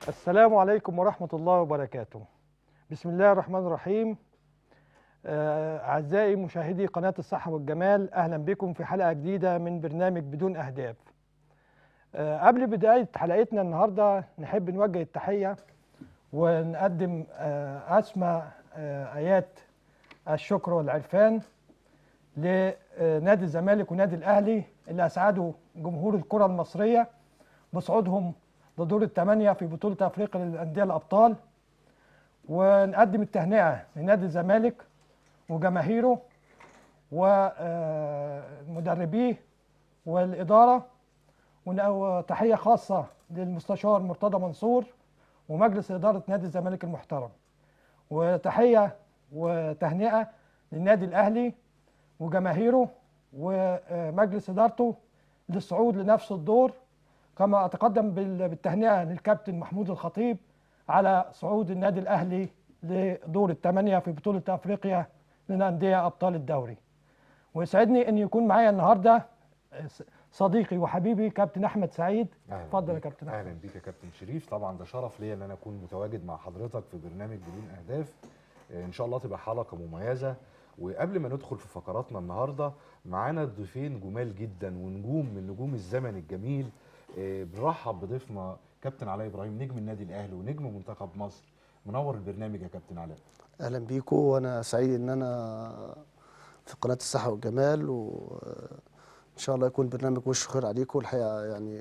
السلام عليكم ورحمة الله وبركاته بسم الله الرحمن الرحيم آه، أعزائي مشاهدي قناة الصحة والجمال أهلا بكم في حلقة جديدة من برنامج بدون أهداف آه، قبل بداية حلقتنا النهاردة نحب نوجه التحية ونقدم آه، أسمى آه، آيات الشكر والعرفان لنادي الزمالك ونادي الأهلي اللي أسعدوا جمهور الكرة المصرية بصعودهم لدور الثمانية في بطولة أفريقيا للأندية الأبطال ونقدم التهنئة لنادي الزمالك وجماهيره ومدربيه والإدارة ون- وتحية خاصة للمستشار مرتضى منصور ومجلس إدارة نادي الزمالك المحترم وتحية وتهنئة للنادي الأهلي وجماهيره ومجلس إدارته للصعود لنفس الدور كما أتقدم بال- بالتهنئة للكابتن محمود الخطيب على صعود النادي الأهلي لدور الثمانية في بطولة أفريقيا للأندية أبطال الدوري ويسعدني أن يكون معايا النهاردة صديقي وحبيبي كابتن أحمد سعيد أهلاً اتفضل يا بيك. كابتن أحمد اهلا بيك يا كابتن شريف طبعا ده شرف ليا ان انا اكون متواجد مع حضرتك في برنامج بدون اهداف آه، ان شاء الله تبقى حلقه مميزه وقبل ما ندخل في فقراتنا النهارده معانا ضيفين جمال جدا ونجوم من نجوم الزمن الجميل آه، بنرحب بضيفنا كابتن علاء ابراهيم نجم النادي الاهلي ونجم منتخب مصر منور البرنامج يا كابتن علاء اهلا بيكم وانا سعيد ان انا في قناه الصحه والجمال وان شاء الله يكون برنامج وش خير عليكم الحقيقه يعني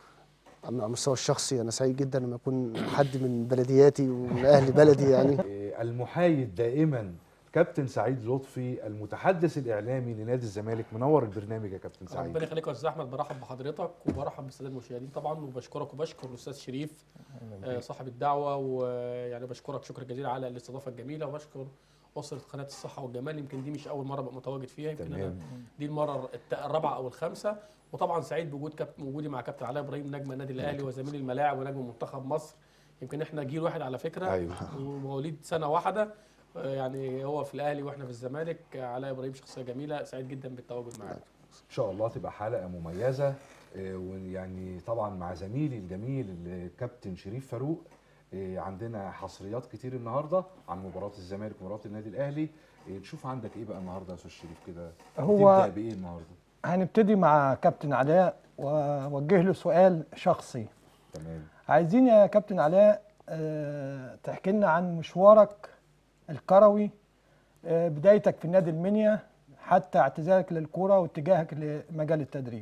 على المستوى الشخصي انا سعيد جدا لما يكون حد من بلدياتي ومن اهل بلدي يعني آه، المحايد دائما كابتن سعيد لطفي المتحدث الاعلامي لنادي الزمالك منور البرنامج يا كابتن سعيد ربنا يخليك يا استاذ احمد برحب بحضرتك وبرحب بالساده المشاهدين طبعا وبشكرك وبشكر الاستاذ شريف آه، صاحب الدعوه ويعني بشكرك شكرا جزيلا على الاستضافه الجميله وبشكر اسره قناه الصحه والجمال يمكن دي مش اول مره ابقى متواجد فيها يمكن انا تمام دي المره الت- الرابعه او الخامسه وطبعا سعيد بوجود كابتن وجودي مع كابتن علاء ابراهيم نجم النادي الاهلي وزميل الملاعب ونجم منتخب مصر يمكن احنا جيل واحد على فكره ايوه ومواليد سنه واحده آه، يعني هو في الاهلي واحنا في الزمالك آه، علاء ابراهيم شخصيه جميله سعيد جدا بالتواجد معاك ان شاء الله تبقى حلقه مميزه آه، ويعني طبعا مع زميلي الجميل الكابتن شريف فاروق آه، عندنا حصريات كتير النهارده عن مباراه الزمالك ومباراه النادي الاهلي آه، نشوف عندك ايه بقى النهارده يا استاذ شريف كده هو- تبدا بايه النهارده هنبتدي مع كابتن علاء وأوجه له سؤال شخصي تمام عايزين يا كابتن علاء آه، تحكي لنا عن مشوارك الكروي آه، بدايتك في النادي المنيا حتى اعتزالك للكرة واتجاهك لمجال التدريب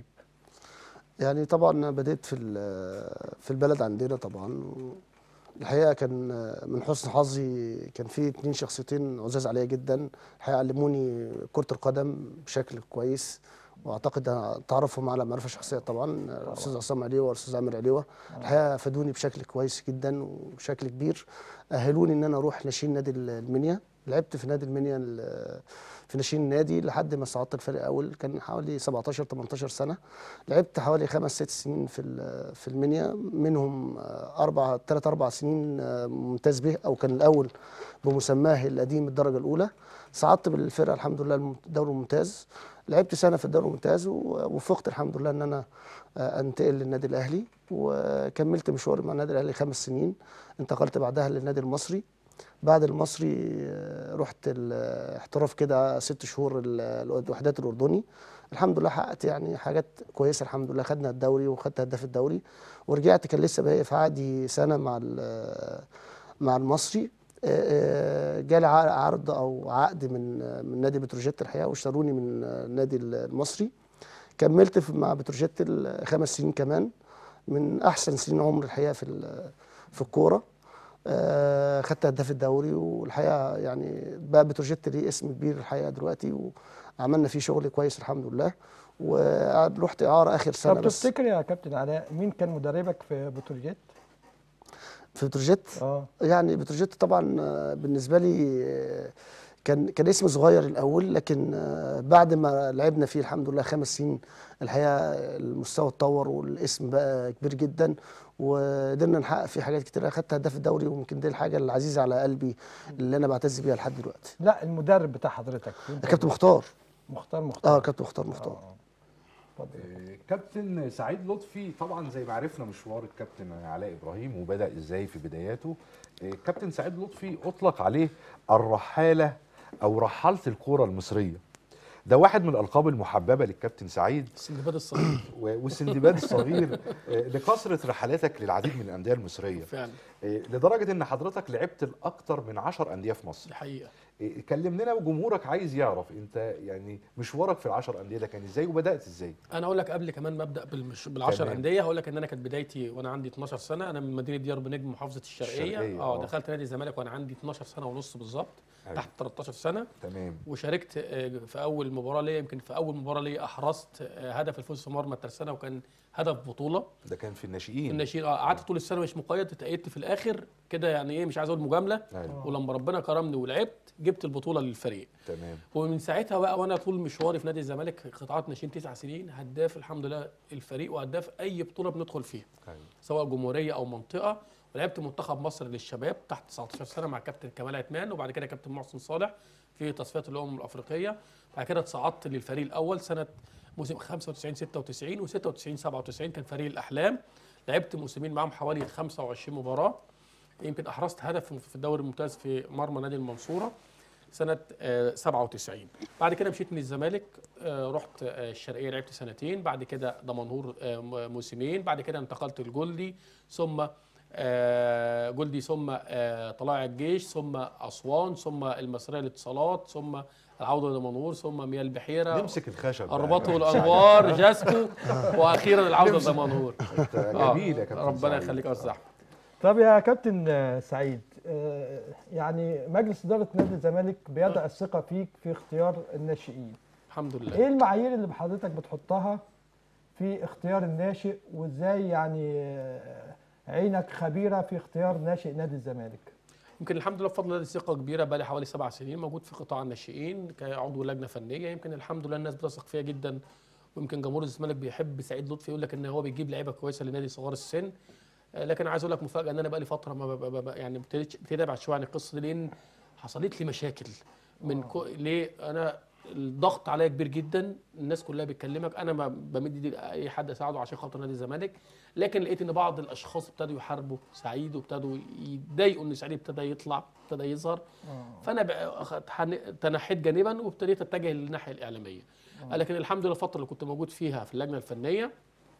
يعني طبعا أنا بديت في ال- في البلد عندنا طبعا الحقيقه كان من حسن حظي كان في اتنين شخصيتين عزاز عليا جدا الحقيقه علموني كره القدم بشكل كويس واعتقد تعرفهم على معرفه شخصيه طبعا الاستاذ عصام عليوه والاستاذ عامر عليوه الحقيقه فادوني بشكل كويس جدا وبشكل كبير اهلوني ان انا اروح ناشئين نادي المنيا لعبت في نادي المنيا ال- في ناشئين النادي لحد ما صعدت الفريق الاول كان حوالي 17 18 سنه لعبت حوالي خمس ست سنين في ال- في المنيا منهم آه، اربع ثلاث اربع سنين آه، ممتاز به او كان الاول بمسماه القديم الدرجه الاولى صعدت بالفرقه الحمد لله الم- الدوري الممتاز لعبت سنه في الدوري الممتاز ووفقت الحمد لله ان انا آه، انتقل للنادي الاهلي وكملت مشواري مع النادي الاهلي خمس سنين انتقلت بعدها للنادي المصري بعد المصري آه، رحت الاحتراف كده ست شهور ال- الوحدات الاردني الحمد لله حققت يعني حاجات كويسه الحمد لله خدنا الدوري وخدت هداف الدوري ورجعت كان لسه باقي في عقدي سنه مع ال- مع المصري آه، آه، جالي ع- عرض او عقد من آه، من نادي بتروجيت الحقيقه واشتروني من آه، النادي المصري كملت في- مع بتروجيت ال- خمس سنين كمان من احسن سنين عمري الحقيقه في ال- في الكوره آه، خدت هداف الدوري والحقيقه يعني بقى بتروجيت ليه اسم كبير الحقيقه دلوقتي وعملنا فيه شغل كويس الحمد لله ورحت اعاره اخر سنه طب بس تفتكر يا كابتن علاء مين كان مدربك في بتروجيت؟ في بتروجيت اه يعني بتروجيت طبعا آه، بالنسبه لي آه، كان كان اسم صغير الاول لكن آه، بعد ما لعبنا فيه الحمد لله خمس سنين الحقيقه المستوى اتطور والاسم بقى كبير جدا وقدرنا نحقق فيه حاجات كتير اخدت هداف الدوري وممكن دي الحاجه العزيزه على قلبي اللي انا بعتز بيها لحد دلوقتي لا المدرب بتاع حضرتك كابتن مختار مختار مختار اه كابتن مختار مختار آه. اتفضل آه، كابتن سعيد لطفي طبعا زي ما عرفنا مشوار الكابتن علاء ابراهيم وبدا ازاي في بداياته آه، كابتن سعيد لطفي اطلق عليه الرحاله او رحاله الكره المصريه ده واحد من الالقاب المحببه للكابتن سعيد السندباد الصغير و- والسندباد الصغير آه، لكثره رحلاتك للعديد من الانديه المصريه فعلا آه، لدرجه ان حضرتك لعبت لاكثر من 10 انديه في مصر دي حقيقه إيه، كلمنا وجمهورك عايز يعرف انت يعني مشوارك في العشر انديه ده كان ازاي وبدات ازاي انا اقول لك قبل كمان ما ابدا بالمش... بالعشر تمام. انديه هقول لك ان انا كانت بدايتي وانا عندي 12 سنه انا من مدينه ديار بنجم محافظه الشرقيه, الشرقية، اه آه. دخلت نادي الزمالك وانا عندي 12 سنه ونص بالظبط أيوة. تحت 13 سنه تمام وشاركت آه، في اول مباراه ليا يمكن في اول مباراه ليا احرزت آه، هدف الفوز في مرمى الترسانه وكان هدف بطوله ده كان في الناشئين الناشئين اه قعدت طول السنه مش مقيد اتأيدت في الاخر كده يعني ايه مش عايز اقول مجامله أيوة. ولما ربنا كرمني ولعبت جبت البطوله للفريق تمام ومن ساعتها بقى وانا طول مشواري في نادي الزمالك قطاعات ناشئين تسع سنين هداف الحمد لله الفريق وهداف اي بطوله بندخل فيها أيوة. سواء جمهوريه او منطقه ولعبت منتخب مصر للشباب تحت 19 سنه مع كابتن كمال عثمان وبعد كده كابتن محسن صالح في تصفيات الامم الافريقيه بعد كده اتصعدت للفريق الاول سنه موسم 95 96 و96 97 كان فريق الاحلام لعبت موسمين معاهم حوالي 25 مباراه يمكن احرزت هدف في الدوري الممتاز في مرمى نادي المنصوره سنه آه، 97 بعد كده مشيت من الزمالك آه، رحت آه، الشرقيه لعبت سنتين بعد كده دمنهور آه، م- موسمين بعد كده انتقلت لجولدي ثم آه، جولدي ثم آه، طلائع الجيش ثم اسوان ثم المصريه للاتصالات ثم العوده لدمنهور ثم مياه البحيره نمسك الخشب بقى. الرباط والانوار جاسكو واخيرا العوده لدمنهور انت آه، جميل يا كابتن ربنا سعيد. يخليك يا استاذ احمد طب يا كابتن آه، سعيد آه، يعني مجلس اداره نادي الزمالك بيضع الثقه فيك في اختيار الناشئين الحمد لله ايه المعايير اللي حضرتك بتحطها في اختيار الناشئ وازاي يعني آه، عينك خبيره في اختيار ناشئ نادي الزمالك يمكن الحمد لله بفضل الله دي ثقه كبيره بقى لي حوالي سبع سنين موجود في قطاع الناشئين كعضو لجنه فنيه يمكن الحمد لله الناس بتثق فيا جدا ويمكن جمهور الزمالك بيحب سعيد لطفي يقول لك ان هو بيجيب لعيبه كويسه لنادي صغار السن آه، لكن عايز اقول لك مفاجاه ان انا بقى لي فتره ما ب- ب- ب- يعني ابتديت ابتديت ابعد شويه عن القصه دي لان حصلت لي مشاكل من كو... ليه انا الضغط عليا كبير جدا الناس كلها بتكلمك انا ما بمد ايدي لاي حد اساعده عشان خاطر نادي الزمالك لكن لقيت ان بعض الاشخاص ابتدوا يحاربوا سعيد وابتدوا يتضايقوا ان سعيد ابتدى يطلع ابتدى يظهر فانا بقى أخدت- حن- تنحيت جانبا وابتديت اتجه للناحيه الاعلاميه لكن الحمد لله الفتره اللي كنت موجود فيها في اللجنه الفنيه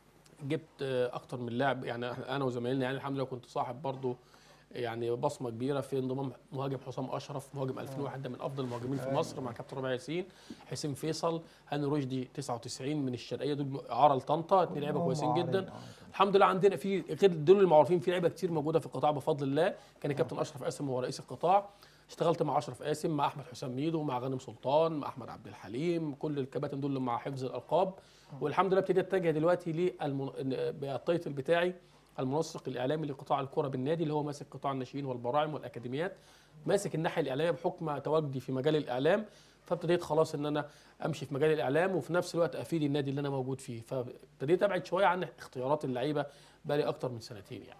جبت آه، اكتر من لاعب يعني انا وزمايلنا يعني الحمد لله كنت صاحب برضو يعني بصمه كبيره في انضمام مهاجم حسام اشرف مهاجم 2001 ده من افضل المهاجمين في مصر مع كابتن ربيع ياسين حسين فيصل هاني رشدي 99 من الشرقيه دول اعاره لطنطا اثنين لعيبه هم كويسين عارين، جدا آه. الحمد لله عندنا في غير دول المعروفين في لعيبه كتير موجوده في القطاع بفضل الله كان الكابتن اشرف قاسم هو رئيس القطاع اشتغلت مع اشرف قاسم مع احمد حسام ميدو مع غانم سلطان مع احمد عبد الحليم كل الكباتن دول مع حفظ الالقاب والحمد لله ابتديت اتجه دلوقتي للمن... بالتايتل بتاعي المنسق الاعلامي لقطاع الكره بالنادي اللي هو ماسك قطاع الناشئين والبراعم والاكاديميات ماسك الناحيه الاعلاميه بحكم تواجدي في مجال الاعلام فابتديت خلاص ان انا امشي في مجال الاعلام وفي نفس الوقت افيد النادي اللي انا موجود فيه فابتديت ابعد شويه عن اختيارات اللعيبه بقالي اكتر من سنتين يعني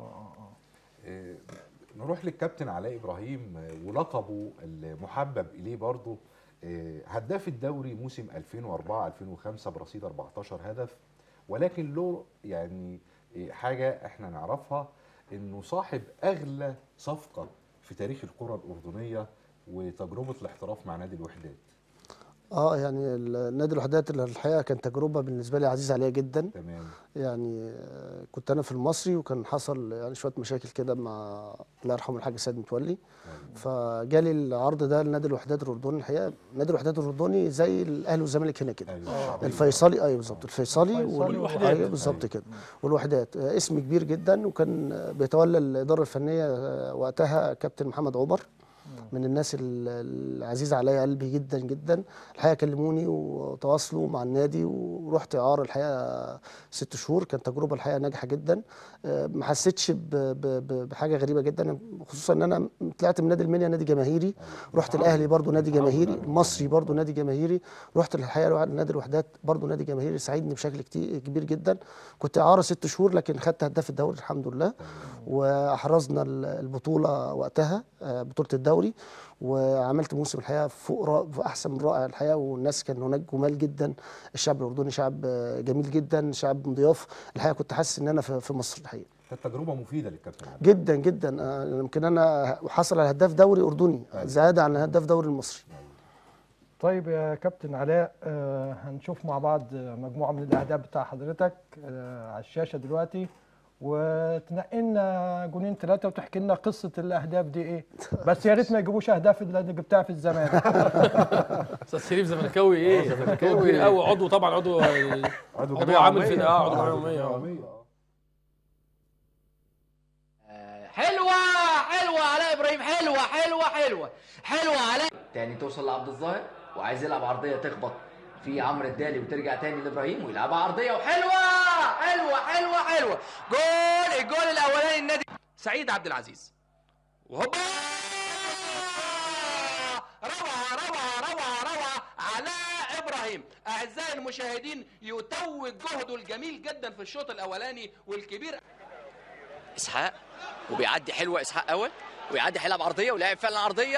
آه، نروح للكابتن علاء ابراهيم آه، ولقبه المحبب اليه برضه آه، هداف الدوري موسم 2004 2005 برصيد 14 هدف ولكن له يعني آه، حاجه احنا نعرفها انه صاحب اغلى صفقه في تاريخ الكره الاردنيه وتجربه الاحتراف مع نادي الوحدات اه يعني النادي الوحدات اللي الحقيقه كان تجربه بالنسبه لي عزيزه عليا جدا تمام يعني آه، كنت انا في المصري وكان حصل يعني شويه مشاكل كده مع الله يرحمه الحاج سيد متولي فجالي العرض ده لنادي الوحدات الاردني الحقيقه نادي الوحدات الاردني زي الاهلي والزمالك هنا كده ايوه الشعبية. الفيصلي ايوه بالظبط الفيصلي الفيصلي وال- والوحدات. ايوه بالظبط كده والوحدات آه، اسم كبير جدا وكان آه، بيتولى الاداره الفنيه آه، وقتها كابتن محمد عمر من الناس ال- العزيزه عليا قلبي جدا جدا الحقيقه كلموني وتواصلوا مع النادي ورحت اعاره الحقيقه ست شهور كانت تجربه الحقيقه ناجحه جدا آه، ما حسيتش ب- ب- ب- بحاجه غريبه جدا خصوصا ان انا طلعت من نادي المنيا نادي جماهيري رحت الاهلي برضو نادي جماهيري المصري برضو نادي جماهيري رحت الحقيقه نادي الوحدات برضو نادي جماهيري ساعدني بشكل كتير كبير جدا كنت اعاره ست شهور لكن خدت هداف الدوري الحمد لله واحرزنا ال- البطوله وقتها آه، بطوله الدوري وعملت موسم الحقيقه فوق رائع احسن من رائع الحقيقه والناس كان هناك جمال جدا الشعب الاردني شعب آه، جميل جدا شعب مضياف الحقيقه كنت حاسس ان انا في في مصر الحقيقه كانت تجربه مفيده للكابتن علاء جدا جدا آه، يمكن انا حصل على هداف دوري اردني أيوة. زياده عن هداف دوري المصري طيب يا كابتن علاء آه، هنشوف مع بعض آه، مجموعة من الأهداف بتاع حضرتك آه، على الشاشة دلوقتي وتنقي لنا جونين ثلاثة وتحكي لنا قصة الأهداف دي إيه بس يا ريت ما يجيبوش أهداف اللي جبتها في الزمالك استاذ شريف زملكاوي ايه زملكاوي كبير قوي عضو طبعا عضو عضو عضو جمعية عامل عمومية. فينا، آه، عضو عضو جمعية جمعية عمومية. عمومية، آه. حلوة حلوة علاء ابراهيم حلوة حلوة حلوة حلوة علاء تاني توصل لعبد الظاهر وعايز يلعب عرضية تخبط في عمرو الدالي وترجع تاني لابراهيم ويلعبها عرضية وحلوة حلوة حلوة حلوة جول الجول الاولاني النادي سعيد عبد العزيز وهوبا روعة روعة روعة روعة علاء ابراهيم اعزائي المشاهدين يتوج جهده الجميل جدا في الشوط الاولاني والكبير اسحاق وبيعدي حلوه اسحاق اول ويعدي هيلعب عرضيه ولعب فعلا عرضيه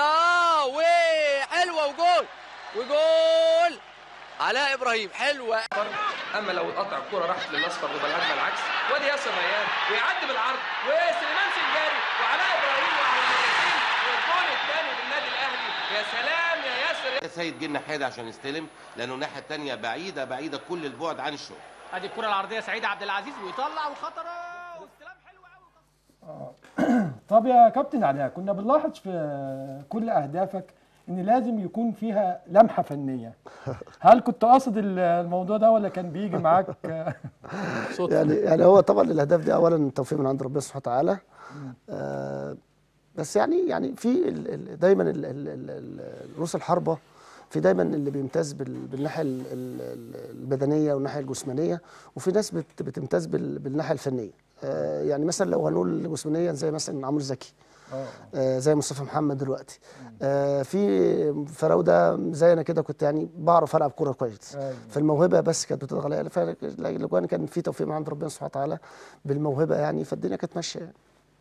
وحلوه وجول وجول علاء ابراهيم حلوه اما لو قطع الكره راحت للاصفر يبقى الهجمه العكس وادي ياسر ريان ويعدي بالعرض وسليمان سنجاري وعلاء ابراهيم وعلى المرتين والجول الثاني للنادي الاهلي يا سلام يا ياسر سيد جه الناحيه دي عشان يستلم لانه الناحيه الثانيه بعيده بعيده كل البعد عن الشوط ادي الكره العرضيه سعيد عبد العزيز ويطلع وخطره واستلام حلو قوي طب يا كابتن علاء كنا بنلاحظ في كل أهدافك إن لازم يكون فيها لمحة فنية هل كنت قاصد الموضوع ده ولا كان بيجي معاك صوت يعني يعني هو طبعا الاهداف دي اولا توفيق من عند ربنا سبحانه وتعالى آه بس يعني يعني في ال- ال- دايما ال- ال- ال- ال- رؤوس الحربه في دايما اللي بيمتاز بال- بالناحيه ال- ال- ال- البدنيه والناحيه الجسمانيه وفي ناس بت- بتمتاز بال- بالناحيه الفنيه آه يعني مثلا لو هنقول جسمانيا زي مثلا عمرو زكي آه زي مصطفى محمد دلوقتي آه في فراوده زي انا كده كنت يعني بعرف العب كوره كويس أيوة. فالموهبه بس كانت بتضغط عليا فالاجوان كان في توفيق من عند ربنا سبحانه وتعالى بالموهبه يعني فالدنيا كانت ماشيه يعني.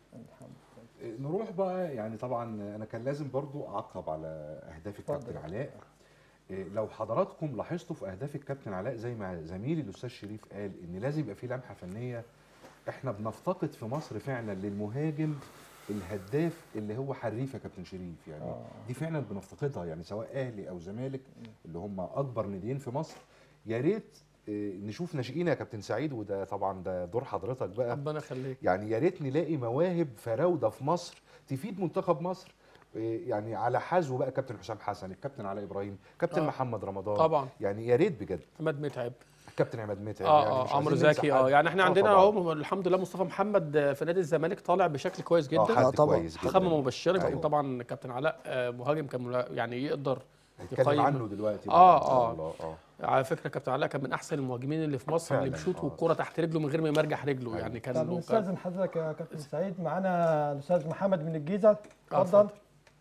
نروح بقى يعني طبعا انا كان لازم برضو اعقب على اهداف الكابتن اتفضل. علاء إيه، لو حضراتكم لاحظتوا في اهداف الكابتن علاء زي ما زميلي الاستاذ شريف قال ان لازم يبقى في لمحه فنيه احنا بنفتقد في مصر فعلا للمهاجم الهداف اللي هو حريف يا كابتن شريف يعني آه. دي فعلا بنفتقدها يعني سواء اهلي او زمالك اللي هم اكبر ناديين في مصر يا ريت إيه، نشوف ناشئين يا كابتن سعيد وده طبعا ده دور حضرتك بقى ربنا يخليك يعني يا ريت نلاقي مواهب فراوده في مصر تفيد منتخب مصر إيه يعني على حذو بقى كابتن حسام حسن الكابتن علاء ابراهيم كابتن آه. محمد رمضان طبعا يعني يا ريت بجد عماد متعب كابتن عماد متعب اه يعني اه مش عمرو عايزين ننسى زكي حد. اه يعني احنا آه عندنا طبعاً. اهو الحمد لله مصطفى محمد في نادي الزمالك طالع بشكل كويس اه جدا حد آه طبعاً. كويس جدا خامه مبشره يمكن أيوة. طبعا كابتن علاء آه، مهاجم كان ملا- يعني يقدر هنتكلم يقيم. عنه دلوقتي آه، بقى إن شاء آه. الله. اه على فكره كابتن علاء كان من احسن المهاجمين اللي في مصر اللي فعلاً، بيشوط آه. والكره تحت رجله من غير ما يمرجح رجله أيوة. يعني طب كان كان- نستاذن حضرتك يا كابتن سعيد معانا الاستاذ محمد من الجيزه آه، اتفضل اتفضل.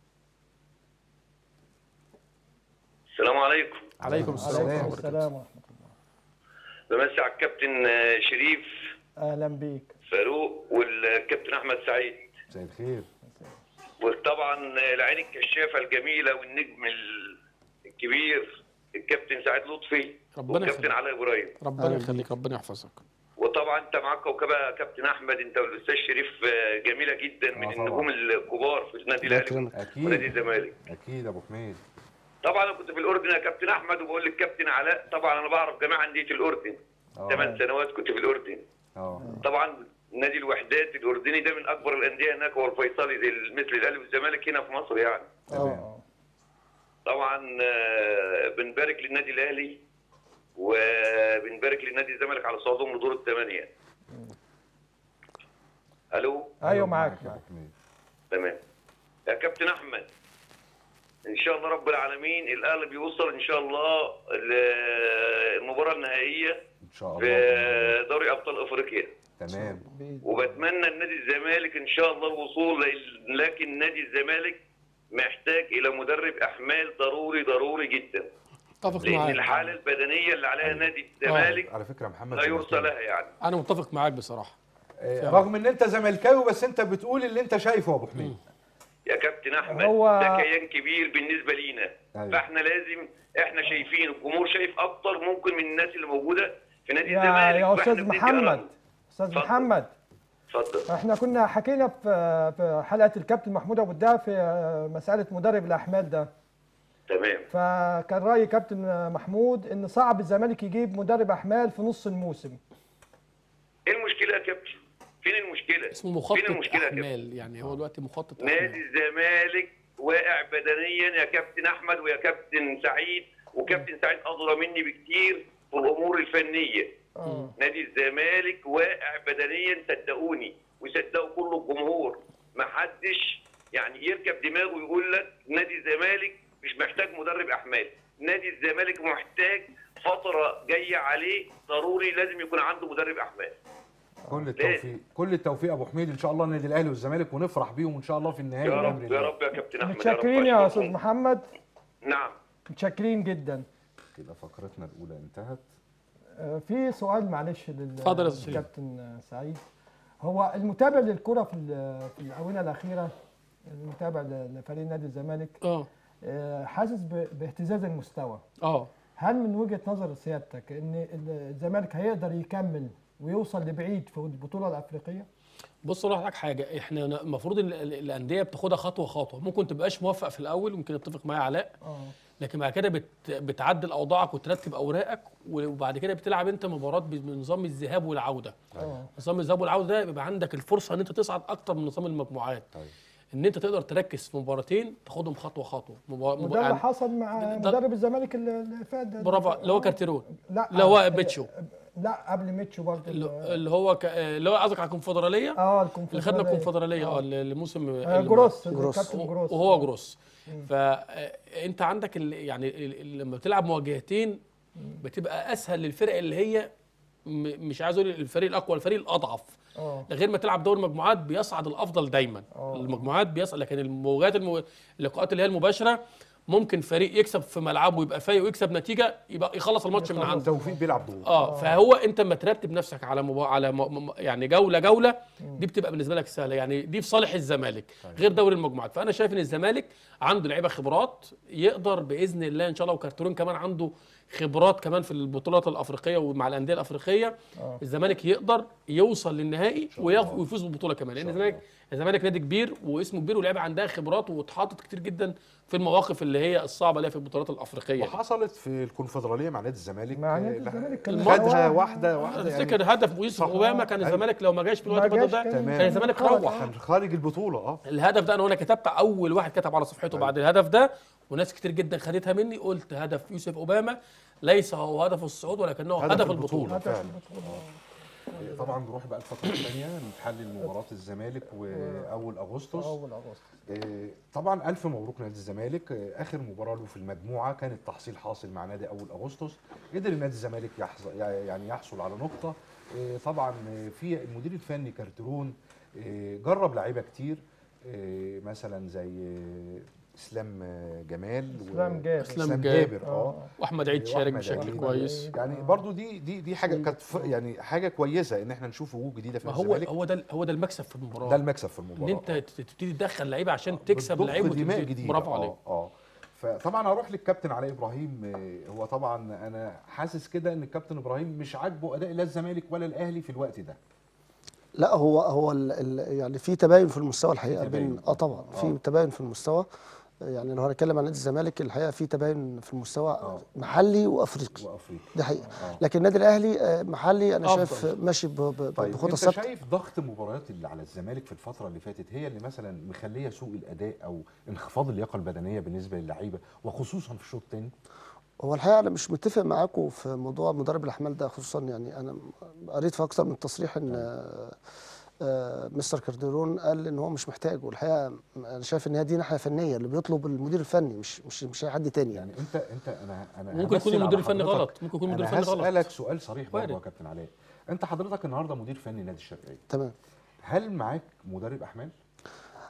السلام عليكم عليكم السلام ورحمه عليكم الله وبركاته السلام ورحمه بمسي على الكابتن آه، شريف اهلا بيك فاروق والكابتن احمد سعيد مساء الخير وطبعا آه، العين الكشافه الجميله والنجم ال- الكبير الكابتن سعيد لطفي ربنا والكابتن يخليك علاء ابراهيم ربنا يخليك ربنا يحفظك وطبعا انت معاك كوكبه يا كابتن احمد انت والاستاذ شريف آه، جميله جدا من آه، طبعاً. النجوم الكبار في النادي الله الاهلي يكرمك. ونادي اكيد الزمالك اكيد يا ابو حميد طبعا انا كنت في الاردن يا كابتن احمد وبقول للكابتن علاء طبعا انا بعرف جميع انديه الاردن آه. ثمان سنوات كنت في الاردن اه طبعا نادي الوحدات الاردني ده من اكبر الانديه هناك هو الفيصلي زي مثل الاهلي والزمالك هنا في مصر يعني تمام. اه طبعا آه، بنبارك للنادي الاهلي وبنبارك للنادي الزمالك على صعودهم لدور الثمانيه الو ايوه معاك يا ابو معاك حميد تمام يا كابتن احمد ان شاء الله رب العالمين الاهلي بيوصل ان شاء الله للمباراه النهائيه ان شاء في الله دوري ابطال افريقيا تمام بإذن وبتمنى النادي الزمالك ان شاء الله الوصول ل- لكن نادي الزمالك محتاج الى مدرب احمال ضروري ضروري جدا اتفق لان معاك الحاله البدنيه اللي عليها نادي الزمالك على فكره محمد لا يرثى زملكاوي. لها يعني انا متفق معاك بصراحه آه، فعلا. رغم ان انت زملكاوي بس انت بتقول اللي انت شايفه يا ابو حميد يا كابتن احمد هو- ده كيان كبير بالنسبه لينا أيوة. فاحنا لازم احنا شايفين الجمهور شايف اكتر ممكن من الناس اللي موجوده في نادي يا الزمالك يا وإحنا استاذ بندي محمد رأي. استاذ اتفضل. محمد اتفضل احنا كنا حكينا في في حلقه الكابتن محمود ابو الدهب في مساله مدرب الاحمال ده تمام فكان راي كابتن محمود ان صعب الزمالك يجيب مدرب احمال في نص الموسم ايه المشكله يا كابتن فين المشكله اسمه فين مخطط المشكله يا كابتن احمال يعني هو دلوقتي مخطط نادي احمال الزمالك واقع بدنيا يا كابتن احمد ويا كابتن سعيد وكابتن سعيد ادرى مني بكتير في الامور الفنيه اه نادي الزمالك واقع بدنيا صدقوني وصدقوا كل الجمهور ما حدش يعني يركب دماغه ويقول لك نادي الزمالك مش محتاج مدرب احمال نادي الزمالك محتاج فتره جايه عليه ضروري لازم يكون عنده مدرب احمال كل التوفيق كل التوفيق يا ابو حميد ان شاء الله النادي الاهلي والزمالك ونفرح بيهم ان شاء الله في النهائي يا بامر رب يا الله رب يا كابتن احمد متشكرين يا استاذ محمد نعم متشكرين جدا كده فقرتنا الاولى انتهت آه، في سؤال معلش لل- اتفضل يا أستاذ شريف. للكابتن آه، سعيد هو المتابع للكره في ال- في الاونه الاخيره المتابع ل- لفريق نادي الزمالك اه آه، حاسس ب- باهتزاز المستوى اه هل من وجهه نظر سيادتك ان ال- الزمالك هيقدر يكمل ويوصل لبعيد في البطوله الافريقيه؟ بص اقول لك حاجه احنا المفروض ان ال- ال- الانديه بتاخدها خطوه خطوه ممكن تبقاش موفق في الاول ممكن اتفق معايا علاء اه لكن بعد كده بت بتعدل اوضاعك وترتب اوراقك وبعد كده بتلعب انت مباراه بنظام الذهاب والعوده اه نظام الذهاب والعوده ده بيبقى عندك الفرصه ان انت تصعد اكتر من نظام المجموعات طيب. ان انت تقدر تركز في مباراتين تاخدهم خطوه خطوه مبا... مبا... وده اللي حصل مع ده- مدرب الزمالك اللي اللي فات ده برافو اللي هو كارتيرون لا اللي هو آه، ميتشو. لا قبل ميتشو برضه اللي اللي هو ك... اللي هو قصدك على الكونفدراليه اه اللي خدنا الكونفدراليه الكونفدراليه اه الموسم آه، اللي- جروس جروس. كابتن جروس وهو جروس فانت عندك ال- يعني ال- ال- لما بتلعب مواجهتين بتبقى اسهل للفرق اللي هي م- مش عايز اقول الفريق الاقوى الفريق الاضعف اه غير ما تلعب دوري مجموعات بيصعد الافضل دايما آه. المجموعات بيصعد لكن المواجهات المو... اللقاءات اللي هي المباشره ممكن فريق يكسب في ملعبه ويبقى فايق ويكسب نتيجه يبقى يخلص الماتش من عنده التوفيق بيلعب دور اه فهو انت لما ترتب نفسك على مبا... على م... م... يعني جوله جوله دي بتبقى بالنسبه لك سهله يعني دي في صالح الزمالك غير دوري المجموعات فانا شايف ان الزمالك عنده لعيبه خبرات يقدر باذن الله ان شاء الله وكارتورون كمان عنده خبرات كمان في البطولات الافريقيه ومع الانديه الافريقيه آه. الزمالك يقدر يوصل للنهائي ويف- ويفوز بالبطوله كمان لان شاء الزمالك الله. الزمالك نادي كبير واسمه كبير ولعيبه عندها خبرات واتحطت كتير جدا في المواقف اللي هي الصعبه اللي هي في البطولات الافريقيه دي. وحصلت في الكونفدراليه مع نادي الزمالك مع نادي آه، الزمالك كان خدها واحد- واحده واحده يعني افتكر هدف يوسف صح. اوباما كان أيوة. الزمالك لو ما جاش في ما الوقت جاش ده كان- تمام. كان الزمالك خرج. روح كان خارج البطوله اه الهدف ده انا وانا كتبت اول واحد كتب على صفحته بعد الهدف ده وناس كتير جدا خدتها مني قلت هدف يوسف اوباما ليس هو هدف الصعود ولكنه هدف, هدف البطوله هدف فعلا. البطولة. طبعا نروح بقى الفتره الثانيه نحلل مباراه الزمالك واول اغسطس اول اغسطس آه، طبعا الف مبروك نادي الزمالك آه، اخر مباراه له في المجموعه كان التحصيل حاصل مع نادي اول اغسطس قدر نادي الزمالك يحصل يعني يحصل على نقطه آه، طبعا آه، في المدير الفني كارترون آه، جرب لعيبه كتير آه، مثلا زي آه، اسلام آه، جمال و- اسلام جابر. إسلام اسلام جابر. جابر اه واحمد عيد شارك وأحمد بشكل عيد. كويس يعني برضو دي دي دي حاجه كانت ف- يعني حاجه كويسه ان احنا نشوف وجوه جديده في ما نادي هو الزمالك هو ده هو ده المكسب في المباراه ده المكسب في ان المباراه انت ت- تبتدي تدخل لعيبه عشان تكسب بتضخ لعيب دماء وتبتدي- جديده برافو اه عليك اه فطبعا هروح للكابتن علاء ابراهيم آه، هو طبعا انا حاسس كده ان الكابتن ابراهيم مش عاجبه اداء لا الزمالك ولا الاهلي في الوقت ده لا هو هو ال ال يعني في تباين في المستوى الحقيقه في تباين. بين اه طبعا آه. في تباين في المستوى يعني لو هنتكلم عن نادي الزمالك الحقيقه في تباين في المستوى آه. محلي وافريقي وافريقيا دي حقيقه آه. لكن النادي الاهلي آه، محلي انا أفضل. شايف ماشي ب- ب- طيب بخطى انت ثابته شايف ضغط المباريات اللي على الزمالك في الفتره اللي فاتت هي اللي مثلا مخليه سوء الاداء او انخفاض اللياقه البدنيه بالنسبه للعيبه وخصوصا في الشوط الثاني هو الحقيقه انا مش متفق معاكم في موضوع مدرب الاحمال ده خصوصا يعني انا قريت في اكتر من تصريح ان آه، آه، مستر كارديرون قال ان هو مش محتاج والحقيقه انا شايف ان هي دي ناحيه فنيه اللي بيطلب المدير الفني مش مش مش اي حد تاني يعني يعني انت انت انا انا ممكن يكون همثل المدير على الفني حضرتك. غلط ممكن يكون المدير انا الفني غلط هسالك سؤال صريح برضه وارد. يا كابتن علاء انت حضرتك النهارده مدير فني نادي الشرقيه تمام هل معاك مدرب احمال